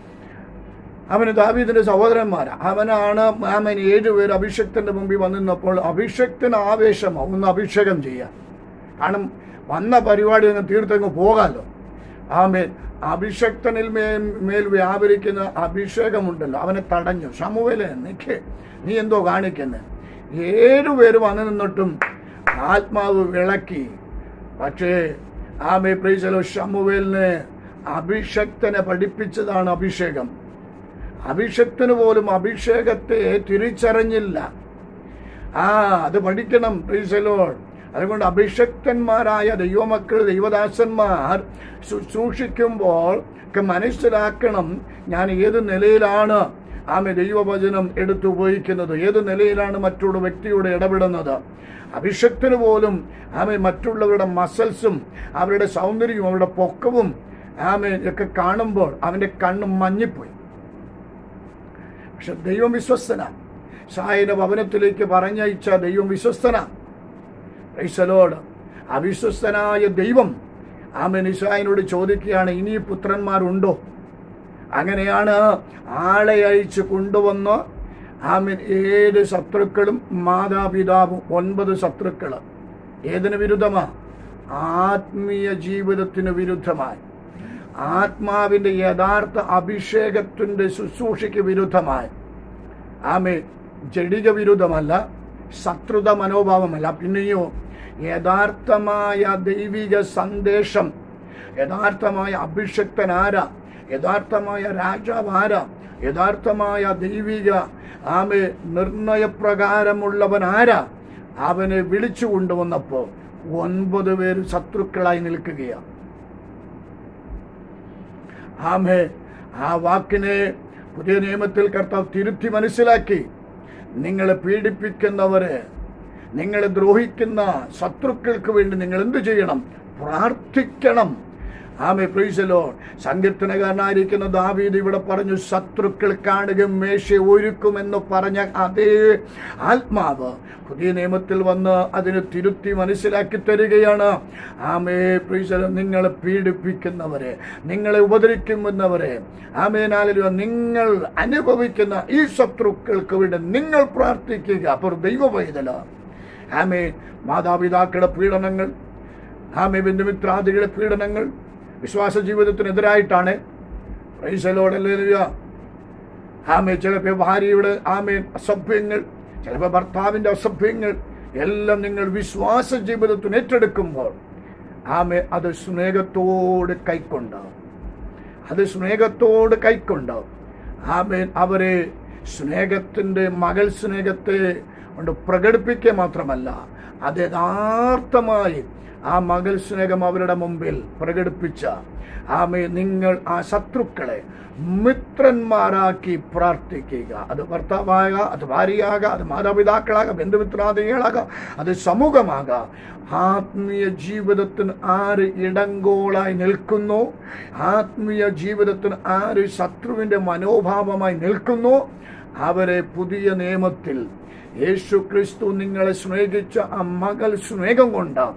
അവന് ദാവീദിന്റെ സഹോദരന്മാരാ അവനാണ് അവൻ ഏഴുപേര് അഭിഷക്തന്റെ മുമ്പിൽ വന്നു നിന്നപ്പോൾ അഭിഷക്തന് ആവേശമാണ് ഒന്ന് അഭിഷേകം ചെയ്യാൻ കാരണം വന്ന പരിപാടി അങ്ങ് തീർത്തങ്ങ് പോകാമല്ലോ ആമേൻ അഭിഷക്തനിൽ മേൽ മേൽ വ്യാപരിക്കുന്ന അഭിഷേകമുണ്ടല്ലോ അവനെ തടഞ്ഞു ശമുവേലെ നിക്ക് നീ എന്തോ കാണിക്കുന്നത് ഏഴുപേര് വന്നു നിന്നിട്ടും ആത്മാവ് വിളക്കി പക്ഷേ ആമേ പ്രീസലോ ശമുവേലിനെ അഭിഷക്തനെ പഠിപ്പിച്ചതാണ് അഭിഷേകം അഭിഷക്തന് പോലും അഭിഷേകത്തെ തിരിച്ചറിഞ്ഞില്ല ആ അത് പഠിക്കണം പ്രീസലോൾ അതുകൊണ്ട് അഭിഷക്തന്മാരായ ദൈവമക്കൾ ദൈവദാസന്മാർ ശുശ്രൂഷിക്കുമ്പോൾ ഒക്കെ മനസ്സിലാക്കണം ഞാൻ ഏത് നിലയിലാണ് ആമെ ദൈവവചനം എടുത്തു ഉപയോഗിക്കുന്നത് ഏത് നിലയിലാണ് മറ്റുള്ള വ്യക്തിയോട് ഇടപെടുന്നത് അഭിഷക്തന് പോലും ആമെ മറ്റുള്ളവരുടെ മസൽസും അവരുടെ സൗന്ദര്യവും അവരുടെ പൊക്കവും ആമെ ഒക്കെ കാണുമ്പോൾ അവന്റെ കണ്ണ് മഞ്ഞിപ്പോയി പക്ഷെ ദൈവം വിശ്വസ്തനാണ് സായന ഭവനത്തിലേക്ക് പറഞ്ഞയച്ച ദൈവം വിശ്വസ്തനാണ് പ്രൈസലോട് അവിശ്വസ്തനായ ദൈവം ആമൻ ഇസ്രായേലിനോട് ചോദിക്കുകയാണ് ഇനി പുത്രന്മാരുണ്ടോ അങ്ങനെയാണ് ആളെ അയച്ച് കൊണ്ടുവന്ന് ആമൻ ഏഴ് ശത്രുക്കളും മാതാപിതാവും ഒൻപത് ശത്രുക്കൾ ഏതിന് വിരുദ്ധമാ ആത്മീയ ജീവിതത്തിന് വിരുദ്ധമായി ആത്മാവിന്റെ യഥാർത്ഥ അഭിഷേകത്തിന്റെ ശുശ്രൂഷയ്ക്ക് വിരുദ്ധമായി ആമേ ജഡിക വിരുദ്ധമല്ല ശത്രുത മനോഭാവമല്ല പിന്നെയോ യഥാർത്ഥമായ ദൈവിക സന്ദേശം യഥാർത്ഥമായ അഭിഷക്തൻ ആരാ യഥാർത്ഥമായ രാജാവ് ആരാ യഥാർത്ഥമായ ദൈവിക ആമെ നിർണയപ്രകാരമുള്ളവൻ ആരാ അവനെ വിളിച്ചു കൊണ്ടുവന്നപ്പോ ഒൻപത് പേര് ശത്രുക്കളായി നിൽക്കുകയാണ് ആമേ ആ വാക്കിനെ പുതിയ നിയമത്തിൽ കർത്താവ് തിരുത്തി മനസ്സിലാക്കി നിങ്ങളെ പീഡിപ്പിക്കുന്നവരെ നിങ്ങളെ ദ്രോഹിക്കുന്ന ശത്രുക്കൾക്ക് വേണ്ടി നിങ്ങൾ എന്ത് ചെയ്യണം പ്രാർത്ഥിക്കണം ആമേ പ്രീസലോ സങ്കീർത്തനകാരനായിരിക്കുന്ന ദാവീദ് ഇവിടെ പറഞ്ഞു ശത്രുക്കൾ കാണുകയും മേശ ഒരുക്കുമെന്ന് പറഞ്ഞ അതേ ആത്മാവ് പുതിയ നിയമത്തിൽ വന്ന് അതിന് തിരുത്തി മനസ്സിലാക്കി തരികയാണ് ആമേ പ്രീസലോ നിങ്ങളെ പീഡിപ്പിക്കുന്നവരെ നിങ്ങളെ ഉപദ്രവിക്കുന്നവരെ ആമേനാലും നിങ്ങൾ അനുഭവിക്കുന്ന ഈ ശത്രുക്കൾക്ക് വേണ്ടി നിങ്ങൾ പ്രാർത്ഥിക്കുക അപ്പോൾ ദൈവ പൈതല ആമേ മാതാപിതാക്കളുടെ പീഡനങ്ങൾ ആമേ ബന്ധുമിത്രാദികളുടെ പീഡനങ്ങൾ വിശ്വാസ ജീവിതത്തിനെതിരായിട്ടാണ് പ്രൈസലോടല്ല ആമേ ചിലപ്പോൾ ഭാര്യയുടെ ആമേ അസഭ്യങ്ങൾ ചിലപ്പോൾ ഭർത്താവിന്റെ അസഭ്യങ്ങൾ എല്ലാം നിങ്ങൾ വിശ്വാസ ജീവിതത്തിന് ഏറ്റെടുക്കുമ്പോൾ ആമേ അത് സ്നേഹത്തോട് കൈക്കൊണ്ട് അത് സ്നേഹത്തോട് കൈക്കൊണ്ട് ആമേൻ അവരെ സ്നേഹത്തിന്റെ മകൾ സ്നേഹത്തെ കൊണ്ട് പ്രകടിപ്പിക്കുക മാത്രമല്ല അത് യഥാർത്ഥമായി ആ മകൾ സ്നേഹം അവരുടെ മുമ്പിൽ പ്രകടിപ്പിച്ച ആമേ നിങ്ങൾ ആ ശത്രുക്കളെ മിത്രന്മാരാക്കി പ്രാർത്ഥിക്കുക അത് ഭർത്താവാകാം അത് ഭാര്യയാകാം അത് മാതാപിതാക്കളാകാം ബന്ധുമിത്രാദികളാകാം അത് സമൂഹമാകാം ആത്മീയ ജീവിതത്തിന് ആര് ഇടങ്കോളായി നിൽക്കുന്നു ആത്മീയ ജീവിതത്തിന് ആര് ശത്രുവിന്റെ മനോഭാവമായി നിൽക്കുന്നു അവരെ പുതിയ നിയമത്തിൽ യേശു ക്രിസ്തു നിങ്ങളെ സ്നേഹിച്ച ആ മകൾ സ്നേഹം കൊണ്ട്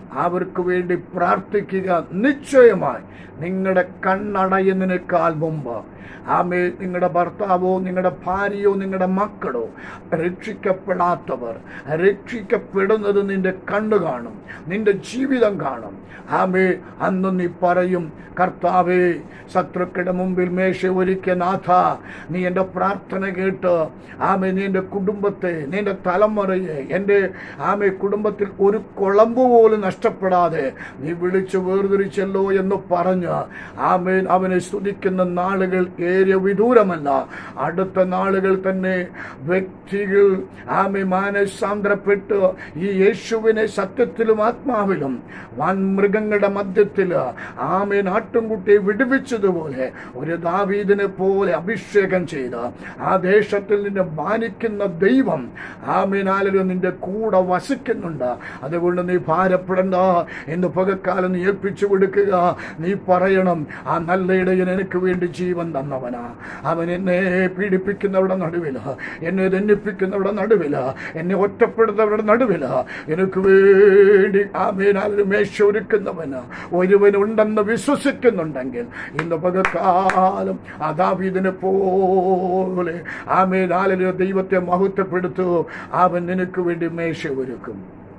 അവർക്ക് വേണ്ടി പ്രാർത്ഥിക്കുക നിശ്ചയമായി നിങ്ങളുടെ കണ്ണടയുന്നതിനേക്കാൾ മുമ്പ് ആമേ നിങ്ങളുടെ ഭർത്താവോ നിങ്ങളുടെ ഭാര്യയോ നിങ്ങളുടെ മക്കളോ രക്ഷിക്കപ്പെടാത്തവർ രക്ഷിക്കപ്പെടുന്നത് നിന്റെ കണ്ണു കാണും നിന്റെ ജീവിതം കാണും ആമേ അന്ന് നീ പറയും കർത്താവേ ശത്രുക്കളുടെ മുമ്പിൽ മേശ ഒരുക്കിയ നാഥ നീ എൻ്റെ പ്രാർത്ഥന കേട്ട് ആമേ നീ എൻ്റെ കുടുംബത്തെ നീ എൻ്റെ തലമുറയെ എൻ്റെ ആമേ കുടുംബത്തിൽ ഒരു കുളമ്പ് പോലും നഷ്ടപ്പെടാതെ നീ വിളിച്ചു വേർതിരിച്ചല്ലോ എന്ന് പറഞ്ഞ് ആമേൻ അവനെ സ്തുതിക്കുന്ന നാളുകൾ ഏറെ വിദൂരമല്ല അടുത്ത നാളുകൾ തന്നെ വ്യക്തികൾ ആമെ മാനസാന്തരപ്പെട്ട് ഈ യേശുവിനെ സത്യത്തിലും ആത്മാവിലും വൻ മൃഗങ്ങളുടെ മധ്യത്തിൽ ആമെ നാട്ടുംകുട്ടിയെ വിടുവിച്ചതുപോലെ ഒരു ദാവീദിനെ പോലെ അഭിഷേകം ചെയ്ത് ആ ദേശത്തിൽ നിന്നെ മാനിക്കുന്ന ദൈവം ആമേനാലും നിന്റെ കൂടെ വസിക്കുന്നുണ്ട് അതുകൊണ്ട് നീ ഭാരപ്പെടണ്ട എന്ന് പകക്കാലം നീ ഏൽപ്പിച്ചു കൊടുക്കുക നീ പറയണം ആ നല്ല ഇടയൻ എനിക്ക് വേണ്ടി ജീവൻ തന്നവനാ അവൻ എന്നെ പീഡിപ്പിക്കുന്നവരുടെ നടുവില എന്നെ ദണ്ഡിപ്പിക്കുന്നവരുടെ നടുവില എന്നെ ഒറ്റപ്പെടുന്നവരുടെ നടുവില എനിക്ക് വേണ്ടി ആമേനാലും മേശ ഒരുക്കുന്നവന് ഒരുവനുണ്ടെന്ന് വിശ്വസിക്കുന്നുണ്ടെങ്കിൽ ഇന്ന് പകക്കാലം അദാവീദിനെ പോലെ ആമേനാലിന് ദൈവത്തെ മഹത്വപ്പെടുത്തു അവൻ നിനക്ക് വേണ്ടി മേശ ഒരുക്കും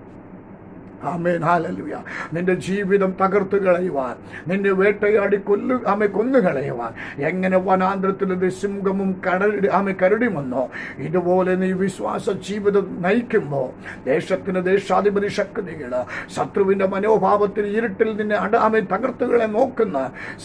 ആമേൻ ഹാലലുയ നിന്റെ ജീവിതം തകർത്ത് കളയുവാൻ നിന്നെ വേട്ടയാടി കൊല്ലു ആമെ കൊന്നു കളയുവാൻ എങ്ങനെ വനാന്തരത്തിൽ ഒരു സിംഹവും കടലി ആമെ കരടിമെന്നോ ഇതുപോലെ നീ വിശ്വാസ ജീവിതം നയിക്കുമ്പോൾ ദേശത്തിന് ദേശാധിപതി ശക്തികള് ശത്രുവിന്റെ മനോഭാവത്തിൽ ഇരുട്ടിൽ നിന്നെ അട ആമെ തകർത്തുകളെ നോക്കുന്ന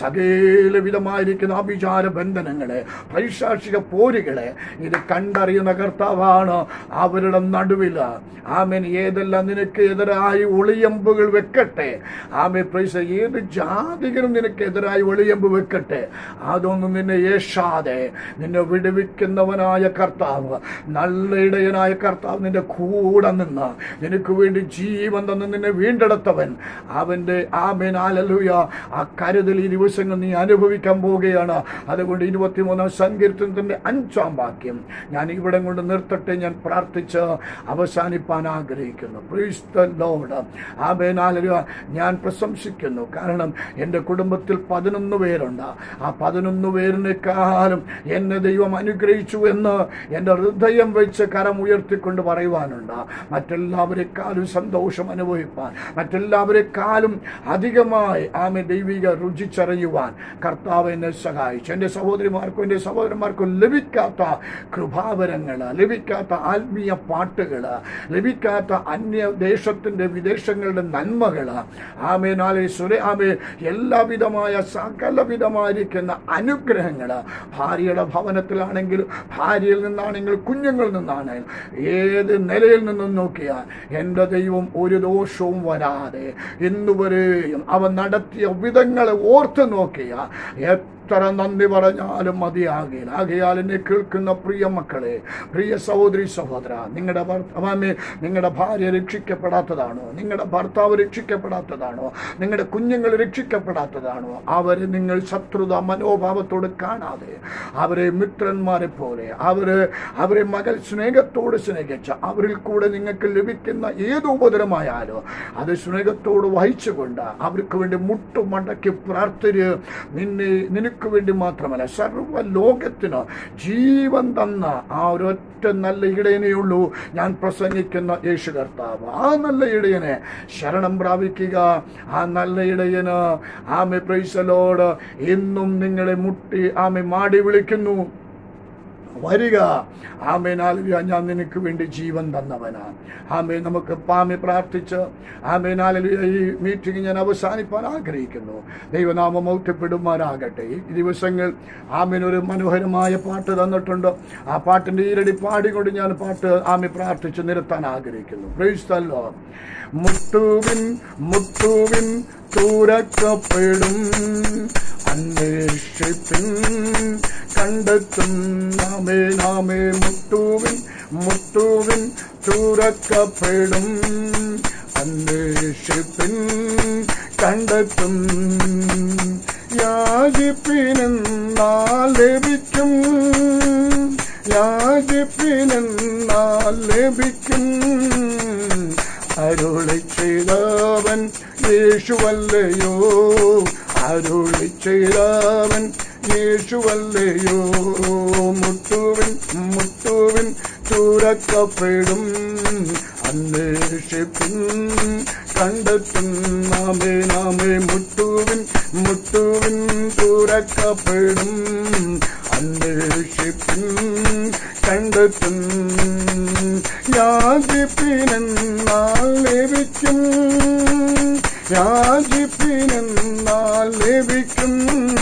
സകല വിധമായിരിക്കുന്ന അഭിചാര ബന്ധനങ്ങളെ പൈശാചിക പോരുകളെ ഇത് കണ്ടറിയുന്ന കർത്താവാണ് അവരുടെ നടുവില് ആമേൻ ഏതെല്ലാം നിനക്ക് എതിരായി ഒളിയമ്പുകൾ വെക്കട്ടെ ആമേ പ്രൈസ് ഏത് ജാതികരും നിനക്കെതിരായി ഒളിയമ്പ് വെക്കട്ടെ അതൊന്നും നിന്നെ ഏഷാതെ നിന്നെ വിടുവിക്കുന്നവനായ കർത്താവ് നല്ല ഇടയനായ കർത്താവ് നിന്റെ കൂടെ നിന്ന് നിനക്ക് വേണ്ടി ജീവൻ തന്ന് നിന്നെ വീണ്ടെടുത്തവൻ അവന്റെ ആമേൻ ആലലുയ ആ കരുതൽ ഈ ദിവസങ്ങൾ നീ അനുഭവിക്കാൻ പോവുകയാണ് അതുകൊണ്ട് ഇരുപത്തിമൂന്നാം സങ്കീർത്തനത്തിന്റെ അഞ്ചാം വാക്യം ഞാൻ ഇവിടെ കൊണ്ട് നിർത്തട്ടെ ഞാൻ പ്രാർത്ഥിച്ച് അവസാനിപ്പാൻ ആഗ്രഹിക്കുന്നു Praise the Lord. ആമേൻ ഹല്ലേലൂയ. ഞാൻ പ്രശംസിക്കുന്നു കാരണം എൻ്റെ കുടുംബത്തിൽ പതിനൊന്ന് പേരുണ്ട് ആ പതിനൊന്ന് പേരിനേക്കാളും എന്നെ ദൈവം അനുഗ്രഹിച്ചു എന്ന് എൻ്റെ ഹൃദയം വെച്ച് കരം ഉയർത്തിക്കൊണ്ട് പറയുവാനുണ്ട് മറ്റെല്ലാവരെക്കാളും സന്തോഷം അനുഭവിപ്പാൻ മറ്റെല്ലാവരെക്കാളും അധികമായി ആമെ ദൈവിക രുചിച്ചറിയുവാൻ കർത്താവ് എന്നെ സഹായിച്ചു എൻ്റെ സഹോദരിമാർക്കും എൻ്റെ സഹോദരന്മാർക്കും ലഭിക്കാത്ത കൃപാവരങ്ങൾ ലഭിക്കാത്ത ആത്മീയ പാട്ടുകൾ ലഭിക്കാത്ത അന്യ ദേശത്തിൻ്റെ വിദേശങ്ങളുടെ നന്മകൾ ആമേ നാളെ സുര ആമേ എല്ലാവിധമായ സകലവിധമായിരിക്കുന്ന അനുഗ്രഹങ്ങൾ ഭാര്യയുടെ ഭവനത്തിലാണെങ്കിൽ ഭാര്യയിൽ നിന്നാണെങ്കിൽ കുഞ്ഞുങ്ങളിൽ നിന്നാണെങ്കിൽ ഏത് നിലയിൽ നിന്നും നോക്കിയാൽ എൻ്റെ ദൈവം ഒരു ദോഷവും വരാതെ ഇന്നുവരെയും അവൻ നടത്തിയ വിധങ്ങളെ ഓർത്ത് നോക്കിയ എത്ര നന്ദി പറഞ്ഞാലും മതിയാകില്ല ആകയാൽ എന്നെ കേൾക്കുന്ന പ്രിയ മക്കളെ പ്രിയ സഹോദരി സഹോദര നിങ്ങളുടെ ഭർത്താവേ നിങ്ങളുടെ ഭാര്യ രക്ഷിക്കപ്പെടാത്തതാണോ നിങ്ങളുടെ ഭർത്താവ് രക്ഷിക്കപ്പെടാത്തതാണോ നിങ്ങളുടെ കുഞ്ഞുങ്ങൾ രക്ഷിക്കപ്പെടാത്തതാണോ അവരെ നിങ്ങൾ ശത്രുത മനോഭാവത്തോട് കാണാതെ അവരെ മിത്രന്മാരെ പോലെ അവര് അവരെ മകൾ സ്നേഹത്തോട് സ്നേഹിച്ച അവരിൽ കൂടെ നിങ്ങൾക്ക് ലഭിക്കുന്ന ഏത് ഉപദ്രവമായാലും അത് സ്നേഹത്തോട് വഹിച്ചുകൊണ്ട് അവർക്ക് വേണ്ടി മുട്ടുമടക്കി പ്രാർത്ഥന നിന്നെ നിനക്ക് വേണ്ടി മാത്രമല്ല സർവ്വ ലോകത്തിന് ജീവൻ തന്ന ആ ഒരൊറ്റ നല്ല ഇടയനെയുള്ളൂ ഞാൻ പ്രസംഗിക്കുന്ന യേശു കർത്താവ് ആ നല്ല ഇടയനെ ശരണം പ്രാപിക്കുക ആ നല്ല ഇടയന് ആമെ പ്രൈസലോട് എന്നും നിങ്ങളെ മുട്ടി ആമെ മാടി വിളിക്കുന്നു വരിക ആമേനാലുയ ഞാൻ നിനക്ക് വേണ്ടി ജീവൻ തന്നവനാണ് ആമേ നമുക്ക് പാമി പ്രാർത്ഥിച്ച് ആമേനാലുയ ഈ മീറ്റിംഗ് ഞാൻ അവസാനിപ്പാൻ ആഗ്രഹിക്കുന്നു ദൈവനാമം ഔത്യപ്പെടുമാറാകട്ടെ ഈ ദിവസങ്ങൾ ആമേനൊരു മനോഹരമായ പാട്ട് തന്നിട്ടുണ്ട് ആ പാട്ടിന്റെ ഈരടി പാടിക്കൊണ്ട് ഞാൻ പാട്ട് ആമി പ്രാർത്ഥിച്ച് നിരത്താൻ ആഗ്രഹിക്കുന്നു പ്രൈസ്തല്ലോ മുട്ടുവിൻ മുട്ടുവിൻ തുറക്കപ്പെടും അന്വേഷിപ്പിൻ കണ്ടെത്തും നാമേ നാമേ മുട്ടുവിൻ മുട്ടുവിൻ തുറക്കപ്പെടും അന്വേഷിപ്പിൻ കണ്ടെത്തും യാചിപ്പിനെന്നാൽ ലഭിക്കും യാചിപ്പിനെന്നാൽ ലഭിക്കും അരുളി ചെയ്തവൻ യേശുവല്ലയോ അരുളി ചെയ്തവൻ യേശുവല്ലയോ മുട്ടുവിൻ മുട്ടുവിൻ തുറക്കപ്പെടും അന്വേഷിപ്പിൻ കണ്ടെത്തും നാമേ നാമേ മുട്ടുവിൻ മുട്ടുവിൻ തുറക്കപ്പെടും അന്വേഷിപ്പിൻ കണ്ടെത്തും യാചിപ്പിനെന്നാൽ ലഭിക്കും യാചിപ്പിനെന്നാൽ ലഭിക്കും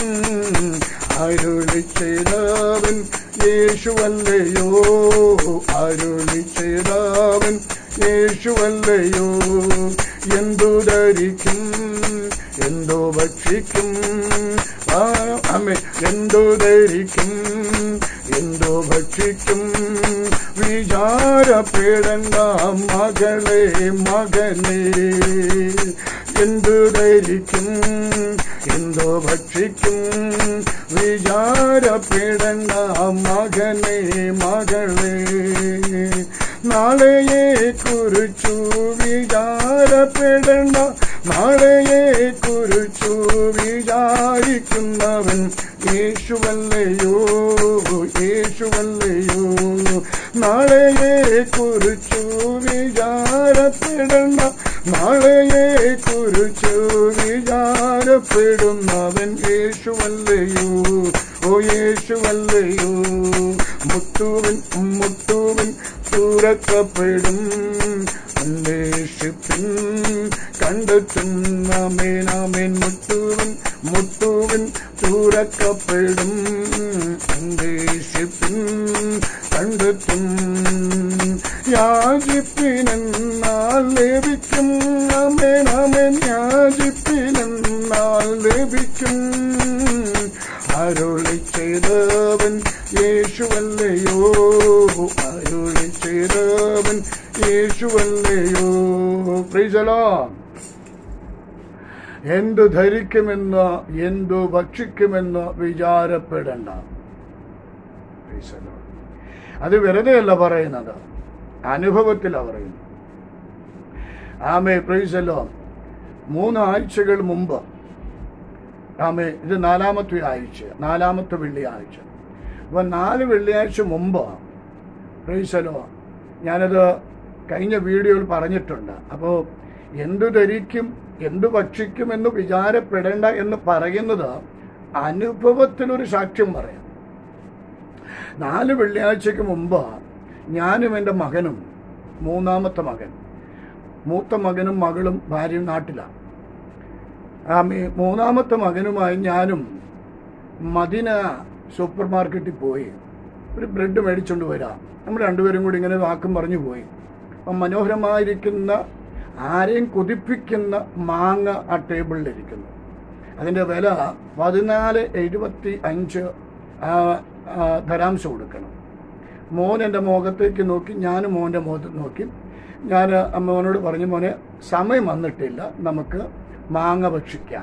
അരുളി ചെയ്തവൻ യേശുവല്ലയോ അരുളി ചെയ്തവൻ യേശുവല്ലയോ എന്തു ധരിക്കും എന്തോ ഭക്ഷിക്കും ആ അമ്മ എന്തോ ധരിക്കും എന്തോ ഭക്ഷിക്കും വിചാരപ്പെടണ്ട മകളെ മകനെ എന്തു ധരിക്കും എന്തോ ഭക്ഷിക്കും വിചാരപ്പെടണ്ട മകനെ മകളെ നാളെയെ കുറിച്ചു വിചാരപ്പെടണ്ട നാളെയെ കുറിച്ചു വിചാരിക്കുന്നവൻ യേശുവല്ലയോ യേശുവല്ലയോ നാളെയെ കുറിച്ചു വിചാരപ്പെടണ്ട നാളെയെ കുറിച്ചു വിചാരപ്പെടുന്നവൻ യേശുവല്ലയോ ഓ യേശുവല്ലയോ മുട്ടുവൻ മുട്ടുവൻ തുറക്കപ്പെടും അന്വേഷിപ്പിൻ കണ്ടെത്തും നാമേൻ ആമേൻ മുട്ടുവൻ മുട്ടുവൻ തുറക്കപ്പെടും അന്വേഷിപ്പിൻ കണ്ടെത്തും യാചിപ്പിനെന്നാൽ ലഭിക്കും ആമേൻ ആമേൻ യാചിപ്പിനെന്നാൽ ലഭിക്കും അരുളി ചെയ്തവൻ യേശുവല്ലയോ അരുളി ചെയ്തവൻ യേശുവല്ലയോ പ്രീജലോ എന്തു ധരിക്കുമെന്ന് എന്തു ഭക്ഷിക്കുമെന്ന് വിചാരപ്പെടണ്ട Praise the Lord. അത് വെറുതെയല്ല പറയുന്നത് അനുഭവത്തിലാണ് പറയുന്നത് ആമേ പ്രൈസല്ലോ മൂന്ന് ആഴ്ചകൾ മുമ്പ് ആമേ ഇത് നാലാമത്തെ ആഴ്ച നാലാമത്തെ വെള്ളിയാഴ്ച അപ്പോൾ നാല് വെള്ളിയാഴ്ച മുമ്പ് പ്രൈസലോ ഞാനത് കഴിഞ്ഞ വീഡിയോയിൽ പറഞ്ഞിട്ടുണ്ട് അപ്പോൾ എന്തു ധരിക്കും എന്തു ഭക്ഷിക്കും എന്ന് വിചാരപ്പെടേണ്ട എന്ന് പറയുന്നത് അനുഭവത്തിലൊരു സാക്ഷ്യം പറയാം നാല് വെള്ളിയാഴ്ചക്ക് മുമ്പ് ഞാനും എൻ്റെ മകനും മൂന്നാമത്തെ മകൻ മൂത്ത മകനും മകളും ഭാര്യയും നാട്ടിലാണ് ആ മേ- മൂന്നാമത്തെ മകനുമായി ഞാനും മദിന സൂപ്പർ മാർക്കറ്റിൽ പോയി ഒരു ബ്രെഡ് മേടിച്ചുകൊണ്ട് വരാം നമ്മൾ രണ്ടുപേരും കൂടി ഇങ്ങനെ വാക്കും പറഞ്ഞു പോയി അപ്പം മനോഹരമായിരിക്കുന്ന ആരെയും കൊതിപ്പിക്കുന്ന മാങ്ങ ആ ടേബിളിലിരിക്കുന്നു അതിൻ്റെ വില പതിനാല് എഴുപത്തി അഞ്ച് ആ, ആ, ധരാംശം കൊടുക്കണം മോൻ എൻ്റെ മുഖത്തേക്ക് നോക്കി ഞാൻ മോൻ്റെ മുഖത്ത് നോക്കി ഞാൻ മോനോട് പറഞ്ഞു മോനെ സമയം വന്നിട്ടില്ല നമുക്ക് മാങ്ങ ഭക്ഷിക്കാൻ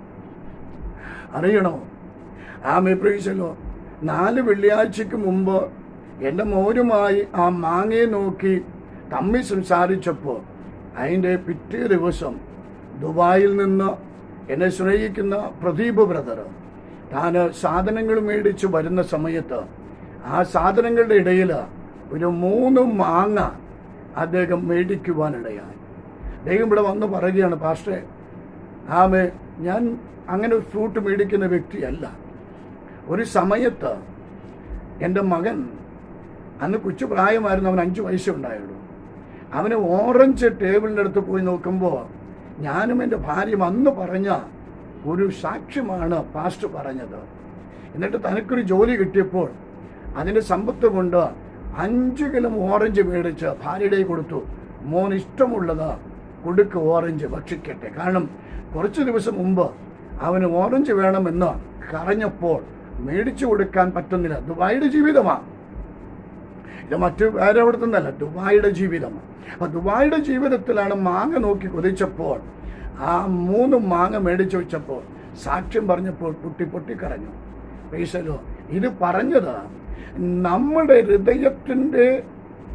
അറിയണോ ആമേ പ്രൈസലോ നാല് വെള്ളിയാഴ്ചക്ക് മുമ്പ് എൻ്റെ മോനുമായി ആ മാങ്ങയെ നോക്കി തമ്മിൽ സംസാരിച്ചപ്പോൾ അതിൻ്റെ പിറ്റേ ദിവസം ദുബായിൽ നിന്ന് എന്നെ സ്നേഹിക്കുന്ന പ്രദീപ് ബ്രദർ താൻ സാധനങ്ങൾ മേടിച്ച് വരുന്ന സമയത്ത് ആ സാധനങ്ങളുടെ ഇടയിൽ ഒരു മൂന്ന് മാങ്ങ അദ്ദേഹം മേടിക്കുവാനിടയായി ദൈവം ഇവിടെ വന്ന് പറയുകയാണ് പാസ്റ്റേ ആമേ ഞാൻ അങ്ങനെ ഒരു ഫ്രൂട്ട് മേടിക്കുന്ന വ്യക്തിയല്ല ഒരു സമയത്ത് എൻ്റെ മകൻ അന്ന് കൊച്ചു പ്രായമായിരുന്നു അവൻ അഞ്ച് വയസ്സുണ്ടായുള്ളൂ അവന് ഓറഞ്ച് ടേബിളിൻ്റെ അടുത്ത് പോയി നോക്കുമ്പോൾ ഞാനും എൻ്റെ ഭാര്യയും അന്ന് പറഞ്ഞ ഒരു സാക്ഷ്യമാണ് പാസ്റ്റ് പറഞ്ഞത് എന്നിട്ട് തനിക്കൊരു ജോലി കിട്ടിയപ്പോൾ അതിൻ്റെ സമ്പത്ത് കൊണ്ട് അഞ്ച് കിലോ ഓറഞ്ച് മേടിച്ച് ഭാര്യയുടെ കയ്യിൽ കൊടുത്തു മോൻ ഇഷ്ടമുള്ളത് കൊടുക്ക് ഓറഞ്ച് ഭക്ഷിക്കട്ടെ കാരണം കുറച്ച് ദിവസം മുമ്പ് അവന് ഓറഞ്ച് വേണമെന്ന് കറഞ്ഞപ്പോൾ മേടിച്ചു കൊടുക്കാൻ പറ്റുന്നില്ല ദുബായിയുടെ ജീവിതമാണ് ഇത് മറ്റു വേറെ എവിടെ നിന്നല്ല ദുബായിയുടെ ജീവിതമാണ് അപ്പൊ ദുബായിയുടെ ജീവിതത്തിലാണ് മാങ്ങ നോക്കി കൊതിച്ചപ്പോൾ ആ മൂന്ന് മാങ്ങ മേടിച്ചു വെച്ചപ്പോൾ സാക്ഷ്യം പറഞ്ഞപ്പോൾ പൊട്ടി പൊട്ടി കരഞ്ഞു പൈസലോ ഇത് പറഞ്ഞത് നമ്മുടെ ഹൃദയത്തിൻ്റെ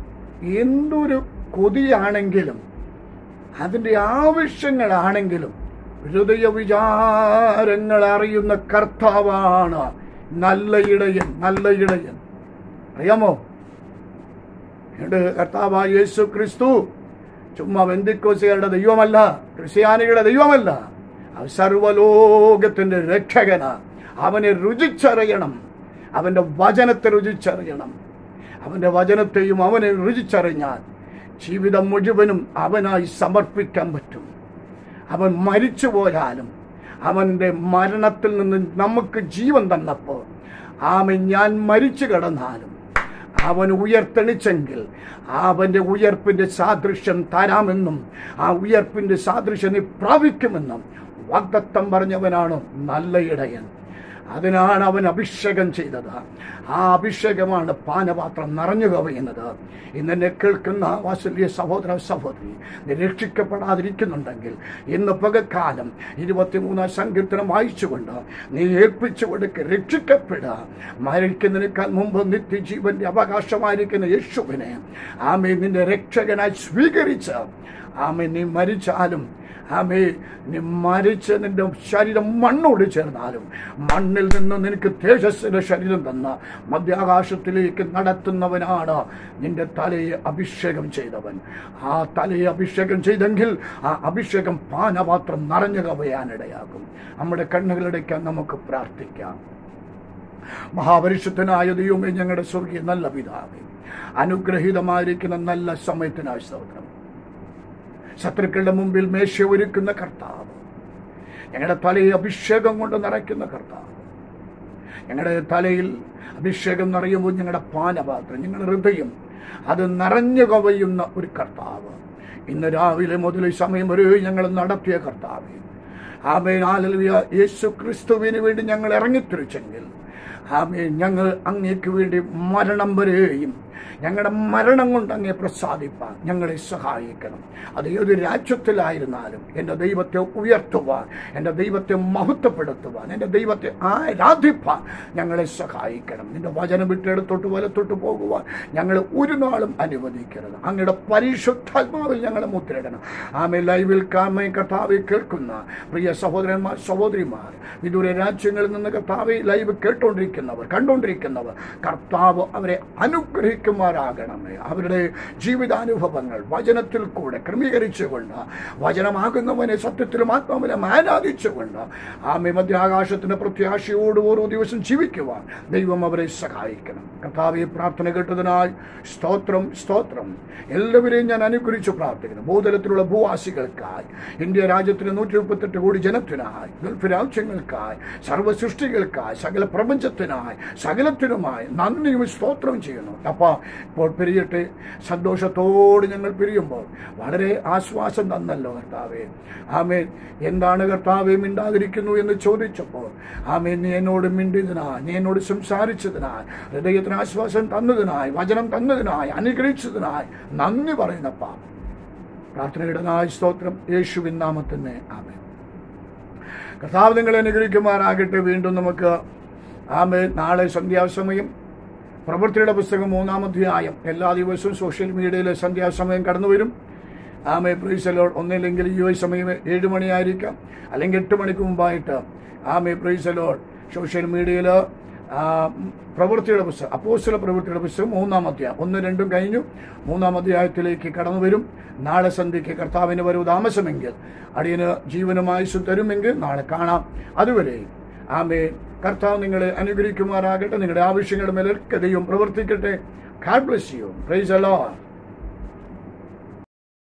എന്തൊരു കൊതിയാണെങ്കിലും അതിൻ്റെ ആവശ്യങ്ങളാണെങ്കിലും ഹൃദയ വിചാരങ്ങൾ അറിയുന്ന കർത്താവാണ് നല്ല ഇടയൻ നല്ല ഇടയൻ അറിയാമോ എന്നിട്ട് കർത്താവായ യേശു ക്രിസ്തു ചുമ്മാ ബന്ധിക്കോസുകാരുടെ ദൈവമല്ല ക്രിസ്ത്യാനികളുടെ ദൈവമല്ല അവൻ സർവലോകത്തിന്റെ രക്ഷകന അവനെ രുചിച്ചറിയണം അവന്റെ വചനത്തെ രുചിച്ചറിയണം അവന്റെ വചനത്തെയും അവനെ രുചിച്ചറിഞ്ഞാൽ ജീവിതം മുഴുവനും അവനായി സമർപ്പിക്കാൻ പറ്റും അവൻ മരിച്ചു പോയാലും അവന്റെ മരണത്തിൽ നിന്ന് നമുക്ക് ജീവൻ തന്നപ്പോൾ ആമൻ ഞാൻ മരിച്ചു കിടന്നാലും അവൻ ഉയർത്തെണിച്ചെങ്കിൽ അവന്റെ ഉയർപ്പിന്റെ സാദൃശ്യം തരാമെന്നും ആ ഉയർപ്പിന്റെ സാദൃശ്യം നീ പ്രാപിക്കുമെന്നും വാഗ്ദത്തം പറഞ്ഞവനാണ് നല്ല ഇടയൻ അതിനാണ് അവൻ അഭിഷേകം ചെയ്തത് ആ അഭിഷേകമാണ് പാനപാത്രം നിറഞ്ഞു കവിയുന്നത് ഇന്നെന്നെ കേൾക്കുന്ന വാത്സല്യ സഹോദര സഹോദരി നീ രക്ഷിക്കപ്പെടാതിരിക്കുന്നുണ്ടെങ്കിൽ ഇന്ന് പകൽക്കാലം ഇരുപത്തിമൂന്നാം സങ്കീർത്തനം വായിച്ചുകൊണ്ട് നീ ഏൽപ്പിച്ചു കൊടുക്ക രക്ഷിക്കപ്പെടുക മരിക്കുന്നതിനേക്കാൾ മുമ്പ് നിത്യജീവന്റെ അവകാശമായിരിക്കുന്ന യേശുവിനെ ആമേ നിന്റെ രക്ഷകനായി സ്വീകരിച്ച് ആമേ നീ മരിച്ചാലും ആമേ നീ മരിച്ച് നിന്റെ ശരീരം മണ്ണോട് ചേർന്നാലും മണ്ണിൽ നിന്ന് നിനക്ക് തേജസ്സിന്റെ ശരീരം തന്ന മധ്യാകാശത്തിലേക്ക് നടത്തുന്നവനാണ് നിന്റെ തലയെ അഭിഷേകം ചെയ്തവൻ ആ തലയെ അഭിഷേകം ചെയ്തെങ്കിൽ ആ അഭിഷേകം പാനപാത്രം നിറഞ്ഞു കവയാനിടയാകും നമ്മുടെ കണ്ണുകളടയ്ക്കാൻ നമുക്ക് പ്രാർത്ഥിക്കാം മഹാപരിശുദ്ധനായ ദൈവമേ ഞങ്ങളുടെ സ്വർഗീയ നല്ല പിതാവേ അനുഗ്രഹീതമായിരിക്കുന്ന നല്ല സമയത്തിനായി സ്തോത്രം ശത്രുക്കളുടെ മുമ്പിൽ മേശ ഒരുക്കുന്ന കർത്താവ് ഞങ്ങളുടെ തലയെ അഭിഷേകം കൊണ്ട് നിറയ്ക്കുന്ന കർത്താവ് ഞങ്ങളുടെ തലയിൽ അഭിഷേകം നിറയുമ്പോൾ ഞങ്ങളുടെ പാനപാത്രം ഞങ്ങളുടെ ഹൃദയം അത് നിറഞ്ഞു കവയുന്ന ഒരു കർത്താവ് ഇന്ന് രാവിലെ മുതൽ ഈ സമയം വരെ ഞങ്ങൾ നടത്തിയ കർത്താവ് ആമേൻ ആലലുയ യേശു ക്രിസ്തുവിന് വേണ്ടി ഞങ്ങൾ ഇറങ്ങിത്തിരിച്ചെങ്കിൽ ആമേൻ ഞങ്ങൾ അങ്ങേക്ക് വേണ്ടി മരണം വരെയും ഞങ്ങളുടെ മരണം കൊണ്ട് അങ്ങേ പ്രസാദിപ്പാൻ ഞങ്ങളെ സഹായിക്കണം അത് ഏത് രാജ്യത്തിലായിരുന്നാലും എൻ്റെ ദൈവത്തെ ഉയർത്തുവാൻ എൻ്റെ ദൈവത്തെ മഹത്വപ്പെടുത്തുവാൻ എൻ്റെ ദൈവത്തെ ആരാധിപ്പാൻ ഞങ്ങളെ സഹായിക്കണം നിന്റെ വചനം വിട്ടെടുത്തോട്ട് വലത്തോട്ട് പോകുവാൻ ഞങ്ങൾ ഒരു നാളും അനുവദിക്കരുത് അങ്ങയുടെ പരിശുദ്ധാത്മാവിൽ ഞങ്ങളെ മുദ്രയിടണം ആമേ ലൈവിൽ കാമേ കർത്താവെ കേൾക്കുന്ന പ്രിയ സഹോദരന്മാർ സഹോദരിമാർ വിദൂര രാജ്യങ്ങളിൽ നിന്ന് കർത്താവെ ലൈവ് കേട്ടുകൊണ്ടിരിക്കുന്നവർ കണ്ടുകൊണ്ടിരിക്കുന്നവർ കർത്താവ് അവരെ അനുഗ്രഹിക്കുമാറാകണമേ അവരുടെ ജീവിതാനുഭവങ്ങൾ വചനത്തിൽ കൂടെ ക്രമീകരിച്ചുകൊണ്ട് വചനമാകുന്നവനെ സത്യത്തിലും ആത്മാവിലും ആരാധിച്ചുകൊണ്ട് ആമേ മധ്യാകാശത്തിന്റെ പ്രത്യാശയോട് ഓരോ ദിവസം ജീവിക്കുവാൻ ദൈവം അവരെ സഹായിക്കണം കർത്താവെ പ്രാർത്ഥന കേട്ടതിനായി സ്തോത്രം സ്തോത്രം എല്ലാവരെയും ഞാൻ അനുഗ്രഹിച്ചു പ്രാർത്ഥിക്കുന്നു ഭൂതലത്തിലുള്ള ഭൂവാസികൾക്കായി ഇന്ത്യ രാജ്യത്തിന് നൂറ്റി മുപ്പത്തെട്ട് കോടി ജനത്തിനായി ഗൾഫ് രാജ്യങ്ങൾക്കായി സർവ്വ സൃഷ്ടികൾക്കായി സകല പ്രപഞ്ചത്തിനായി സകലത്തിനുമായി നന്ദിയും സ്തോത്രം ചെയ്യുന്നു അപ്പ ഇപ്പോൾ പിരിയട്ടെ സന്തോഷത്തോട് ഞങ്ങൾ പിരിയുമ്പോൾ വളരെ ആശ്വാസം തന്നല്ലോ കർത്താവേ ആമേൻ എന്താണ് കർത്താവെ മിണ്ടാതിരിക്കുന്നു എന്ന് ചോദിച്ചപ്പോൾ ആമേൻ നീ എന്നോട് മിണ്ടിയതിനായി നീ എന്നോട് സംസാരിച്ചതിനായി ഹൃദയത്തിന് ആശ്വാസം തന്നതിനായി വചനം തന്നതിനായി അനുഗ്രഹിച്ചതിനായി നന്ദി പറയുന്നപ്പ പ്രാർത്ഥനയുടെ നായ സ്തോത്രം യേശുവിൻ നാമത്തിന് ആമേൻ കർത്താവ് നിങ്ങളെ അനുഗ്രഹിക്കുമാറാകട്ടെ വീണ്ടും നമുക്ക് ആമേ നാളെ സന്ധ്യാസമയം പ്രവൃത്തിയുടെ പുസ്തകം മൂന്നാം അധ്യായം എല്ലാ ദിവസവും സോഷ്യൽ മീഡിയയിലെ സന്ധ്യാസമയം കടന്നു വരും ആമേ പ്രൈസലോട് ഒന്നില്ലെങ്കിൽ ഈ സമയം ഏഴ് മണിയായിരിക്കാം അല്ലെങ്കിൽ എട്ട് മണിക്ക് മുമ്പായിട്ട് ആമേ പ്രൈസലോട് സോഷ്യൽ മീഡിയയിൽ പ്രവൃത്തിയുടെ പുസ്തകം അപ്പോസ്തല പ്രവൃത്തിയുടെ പുസ്തകം മൂന്നാം അധ്യായം ഒന്ന് രണ്ടും കഴിഞ്ഞു മൂന്നാം അധ്യായത്തിലേക്ക് കടന്നു വരും നാളെ സന്ധ്യയ്ക്ക് കർത്താവിന് വരൂ താമസമെങ്കിൽ അടിയന് ജീവനുമായി തരുമെങ്കിൽ നാളെ കാണാം അതുവരെ ആമേ കർത്താവ് നിങ്ങളെ അനുഗ്രഹിക്കുമാറാകട്ടെ നിങ്ങളുടെ ആവശ്യങ്ങളുടെ മേലൊക്കെ ദൈവം പ്രവർത്തിക്കട്ടെ God bless you praise alone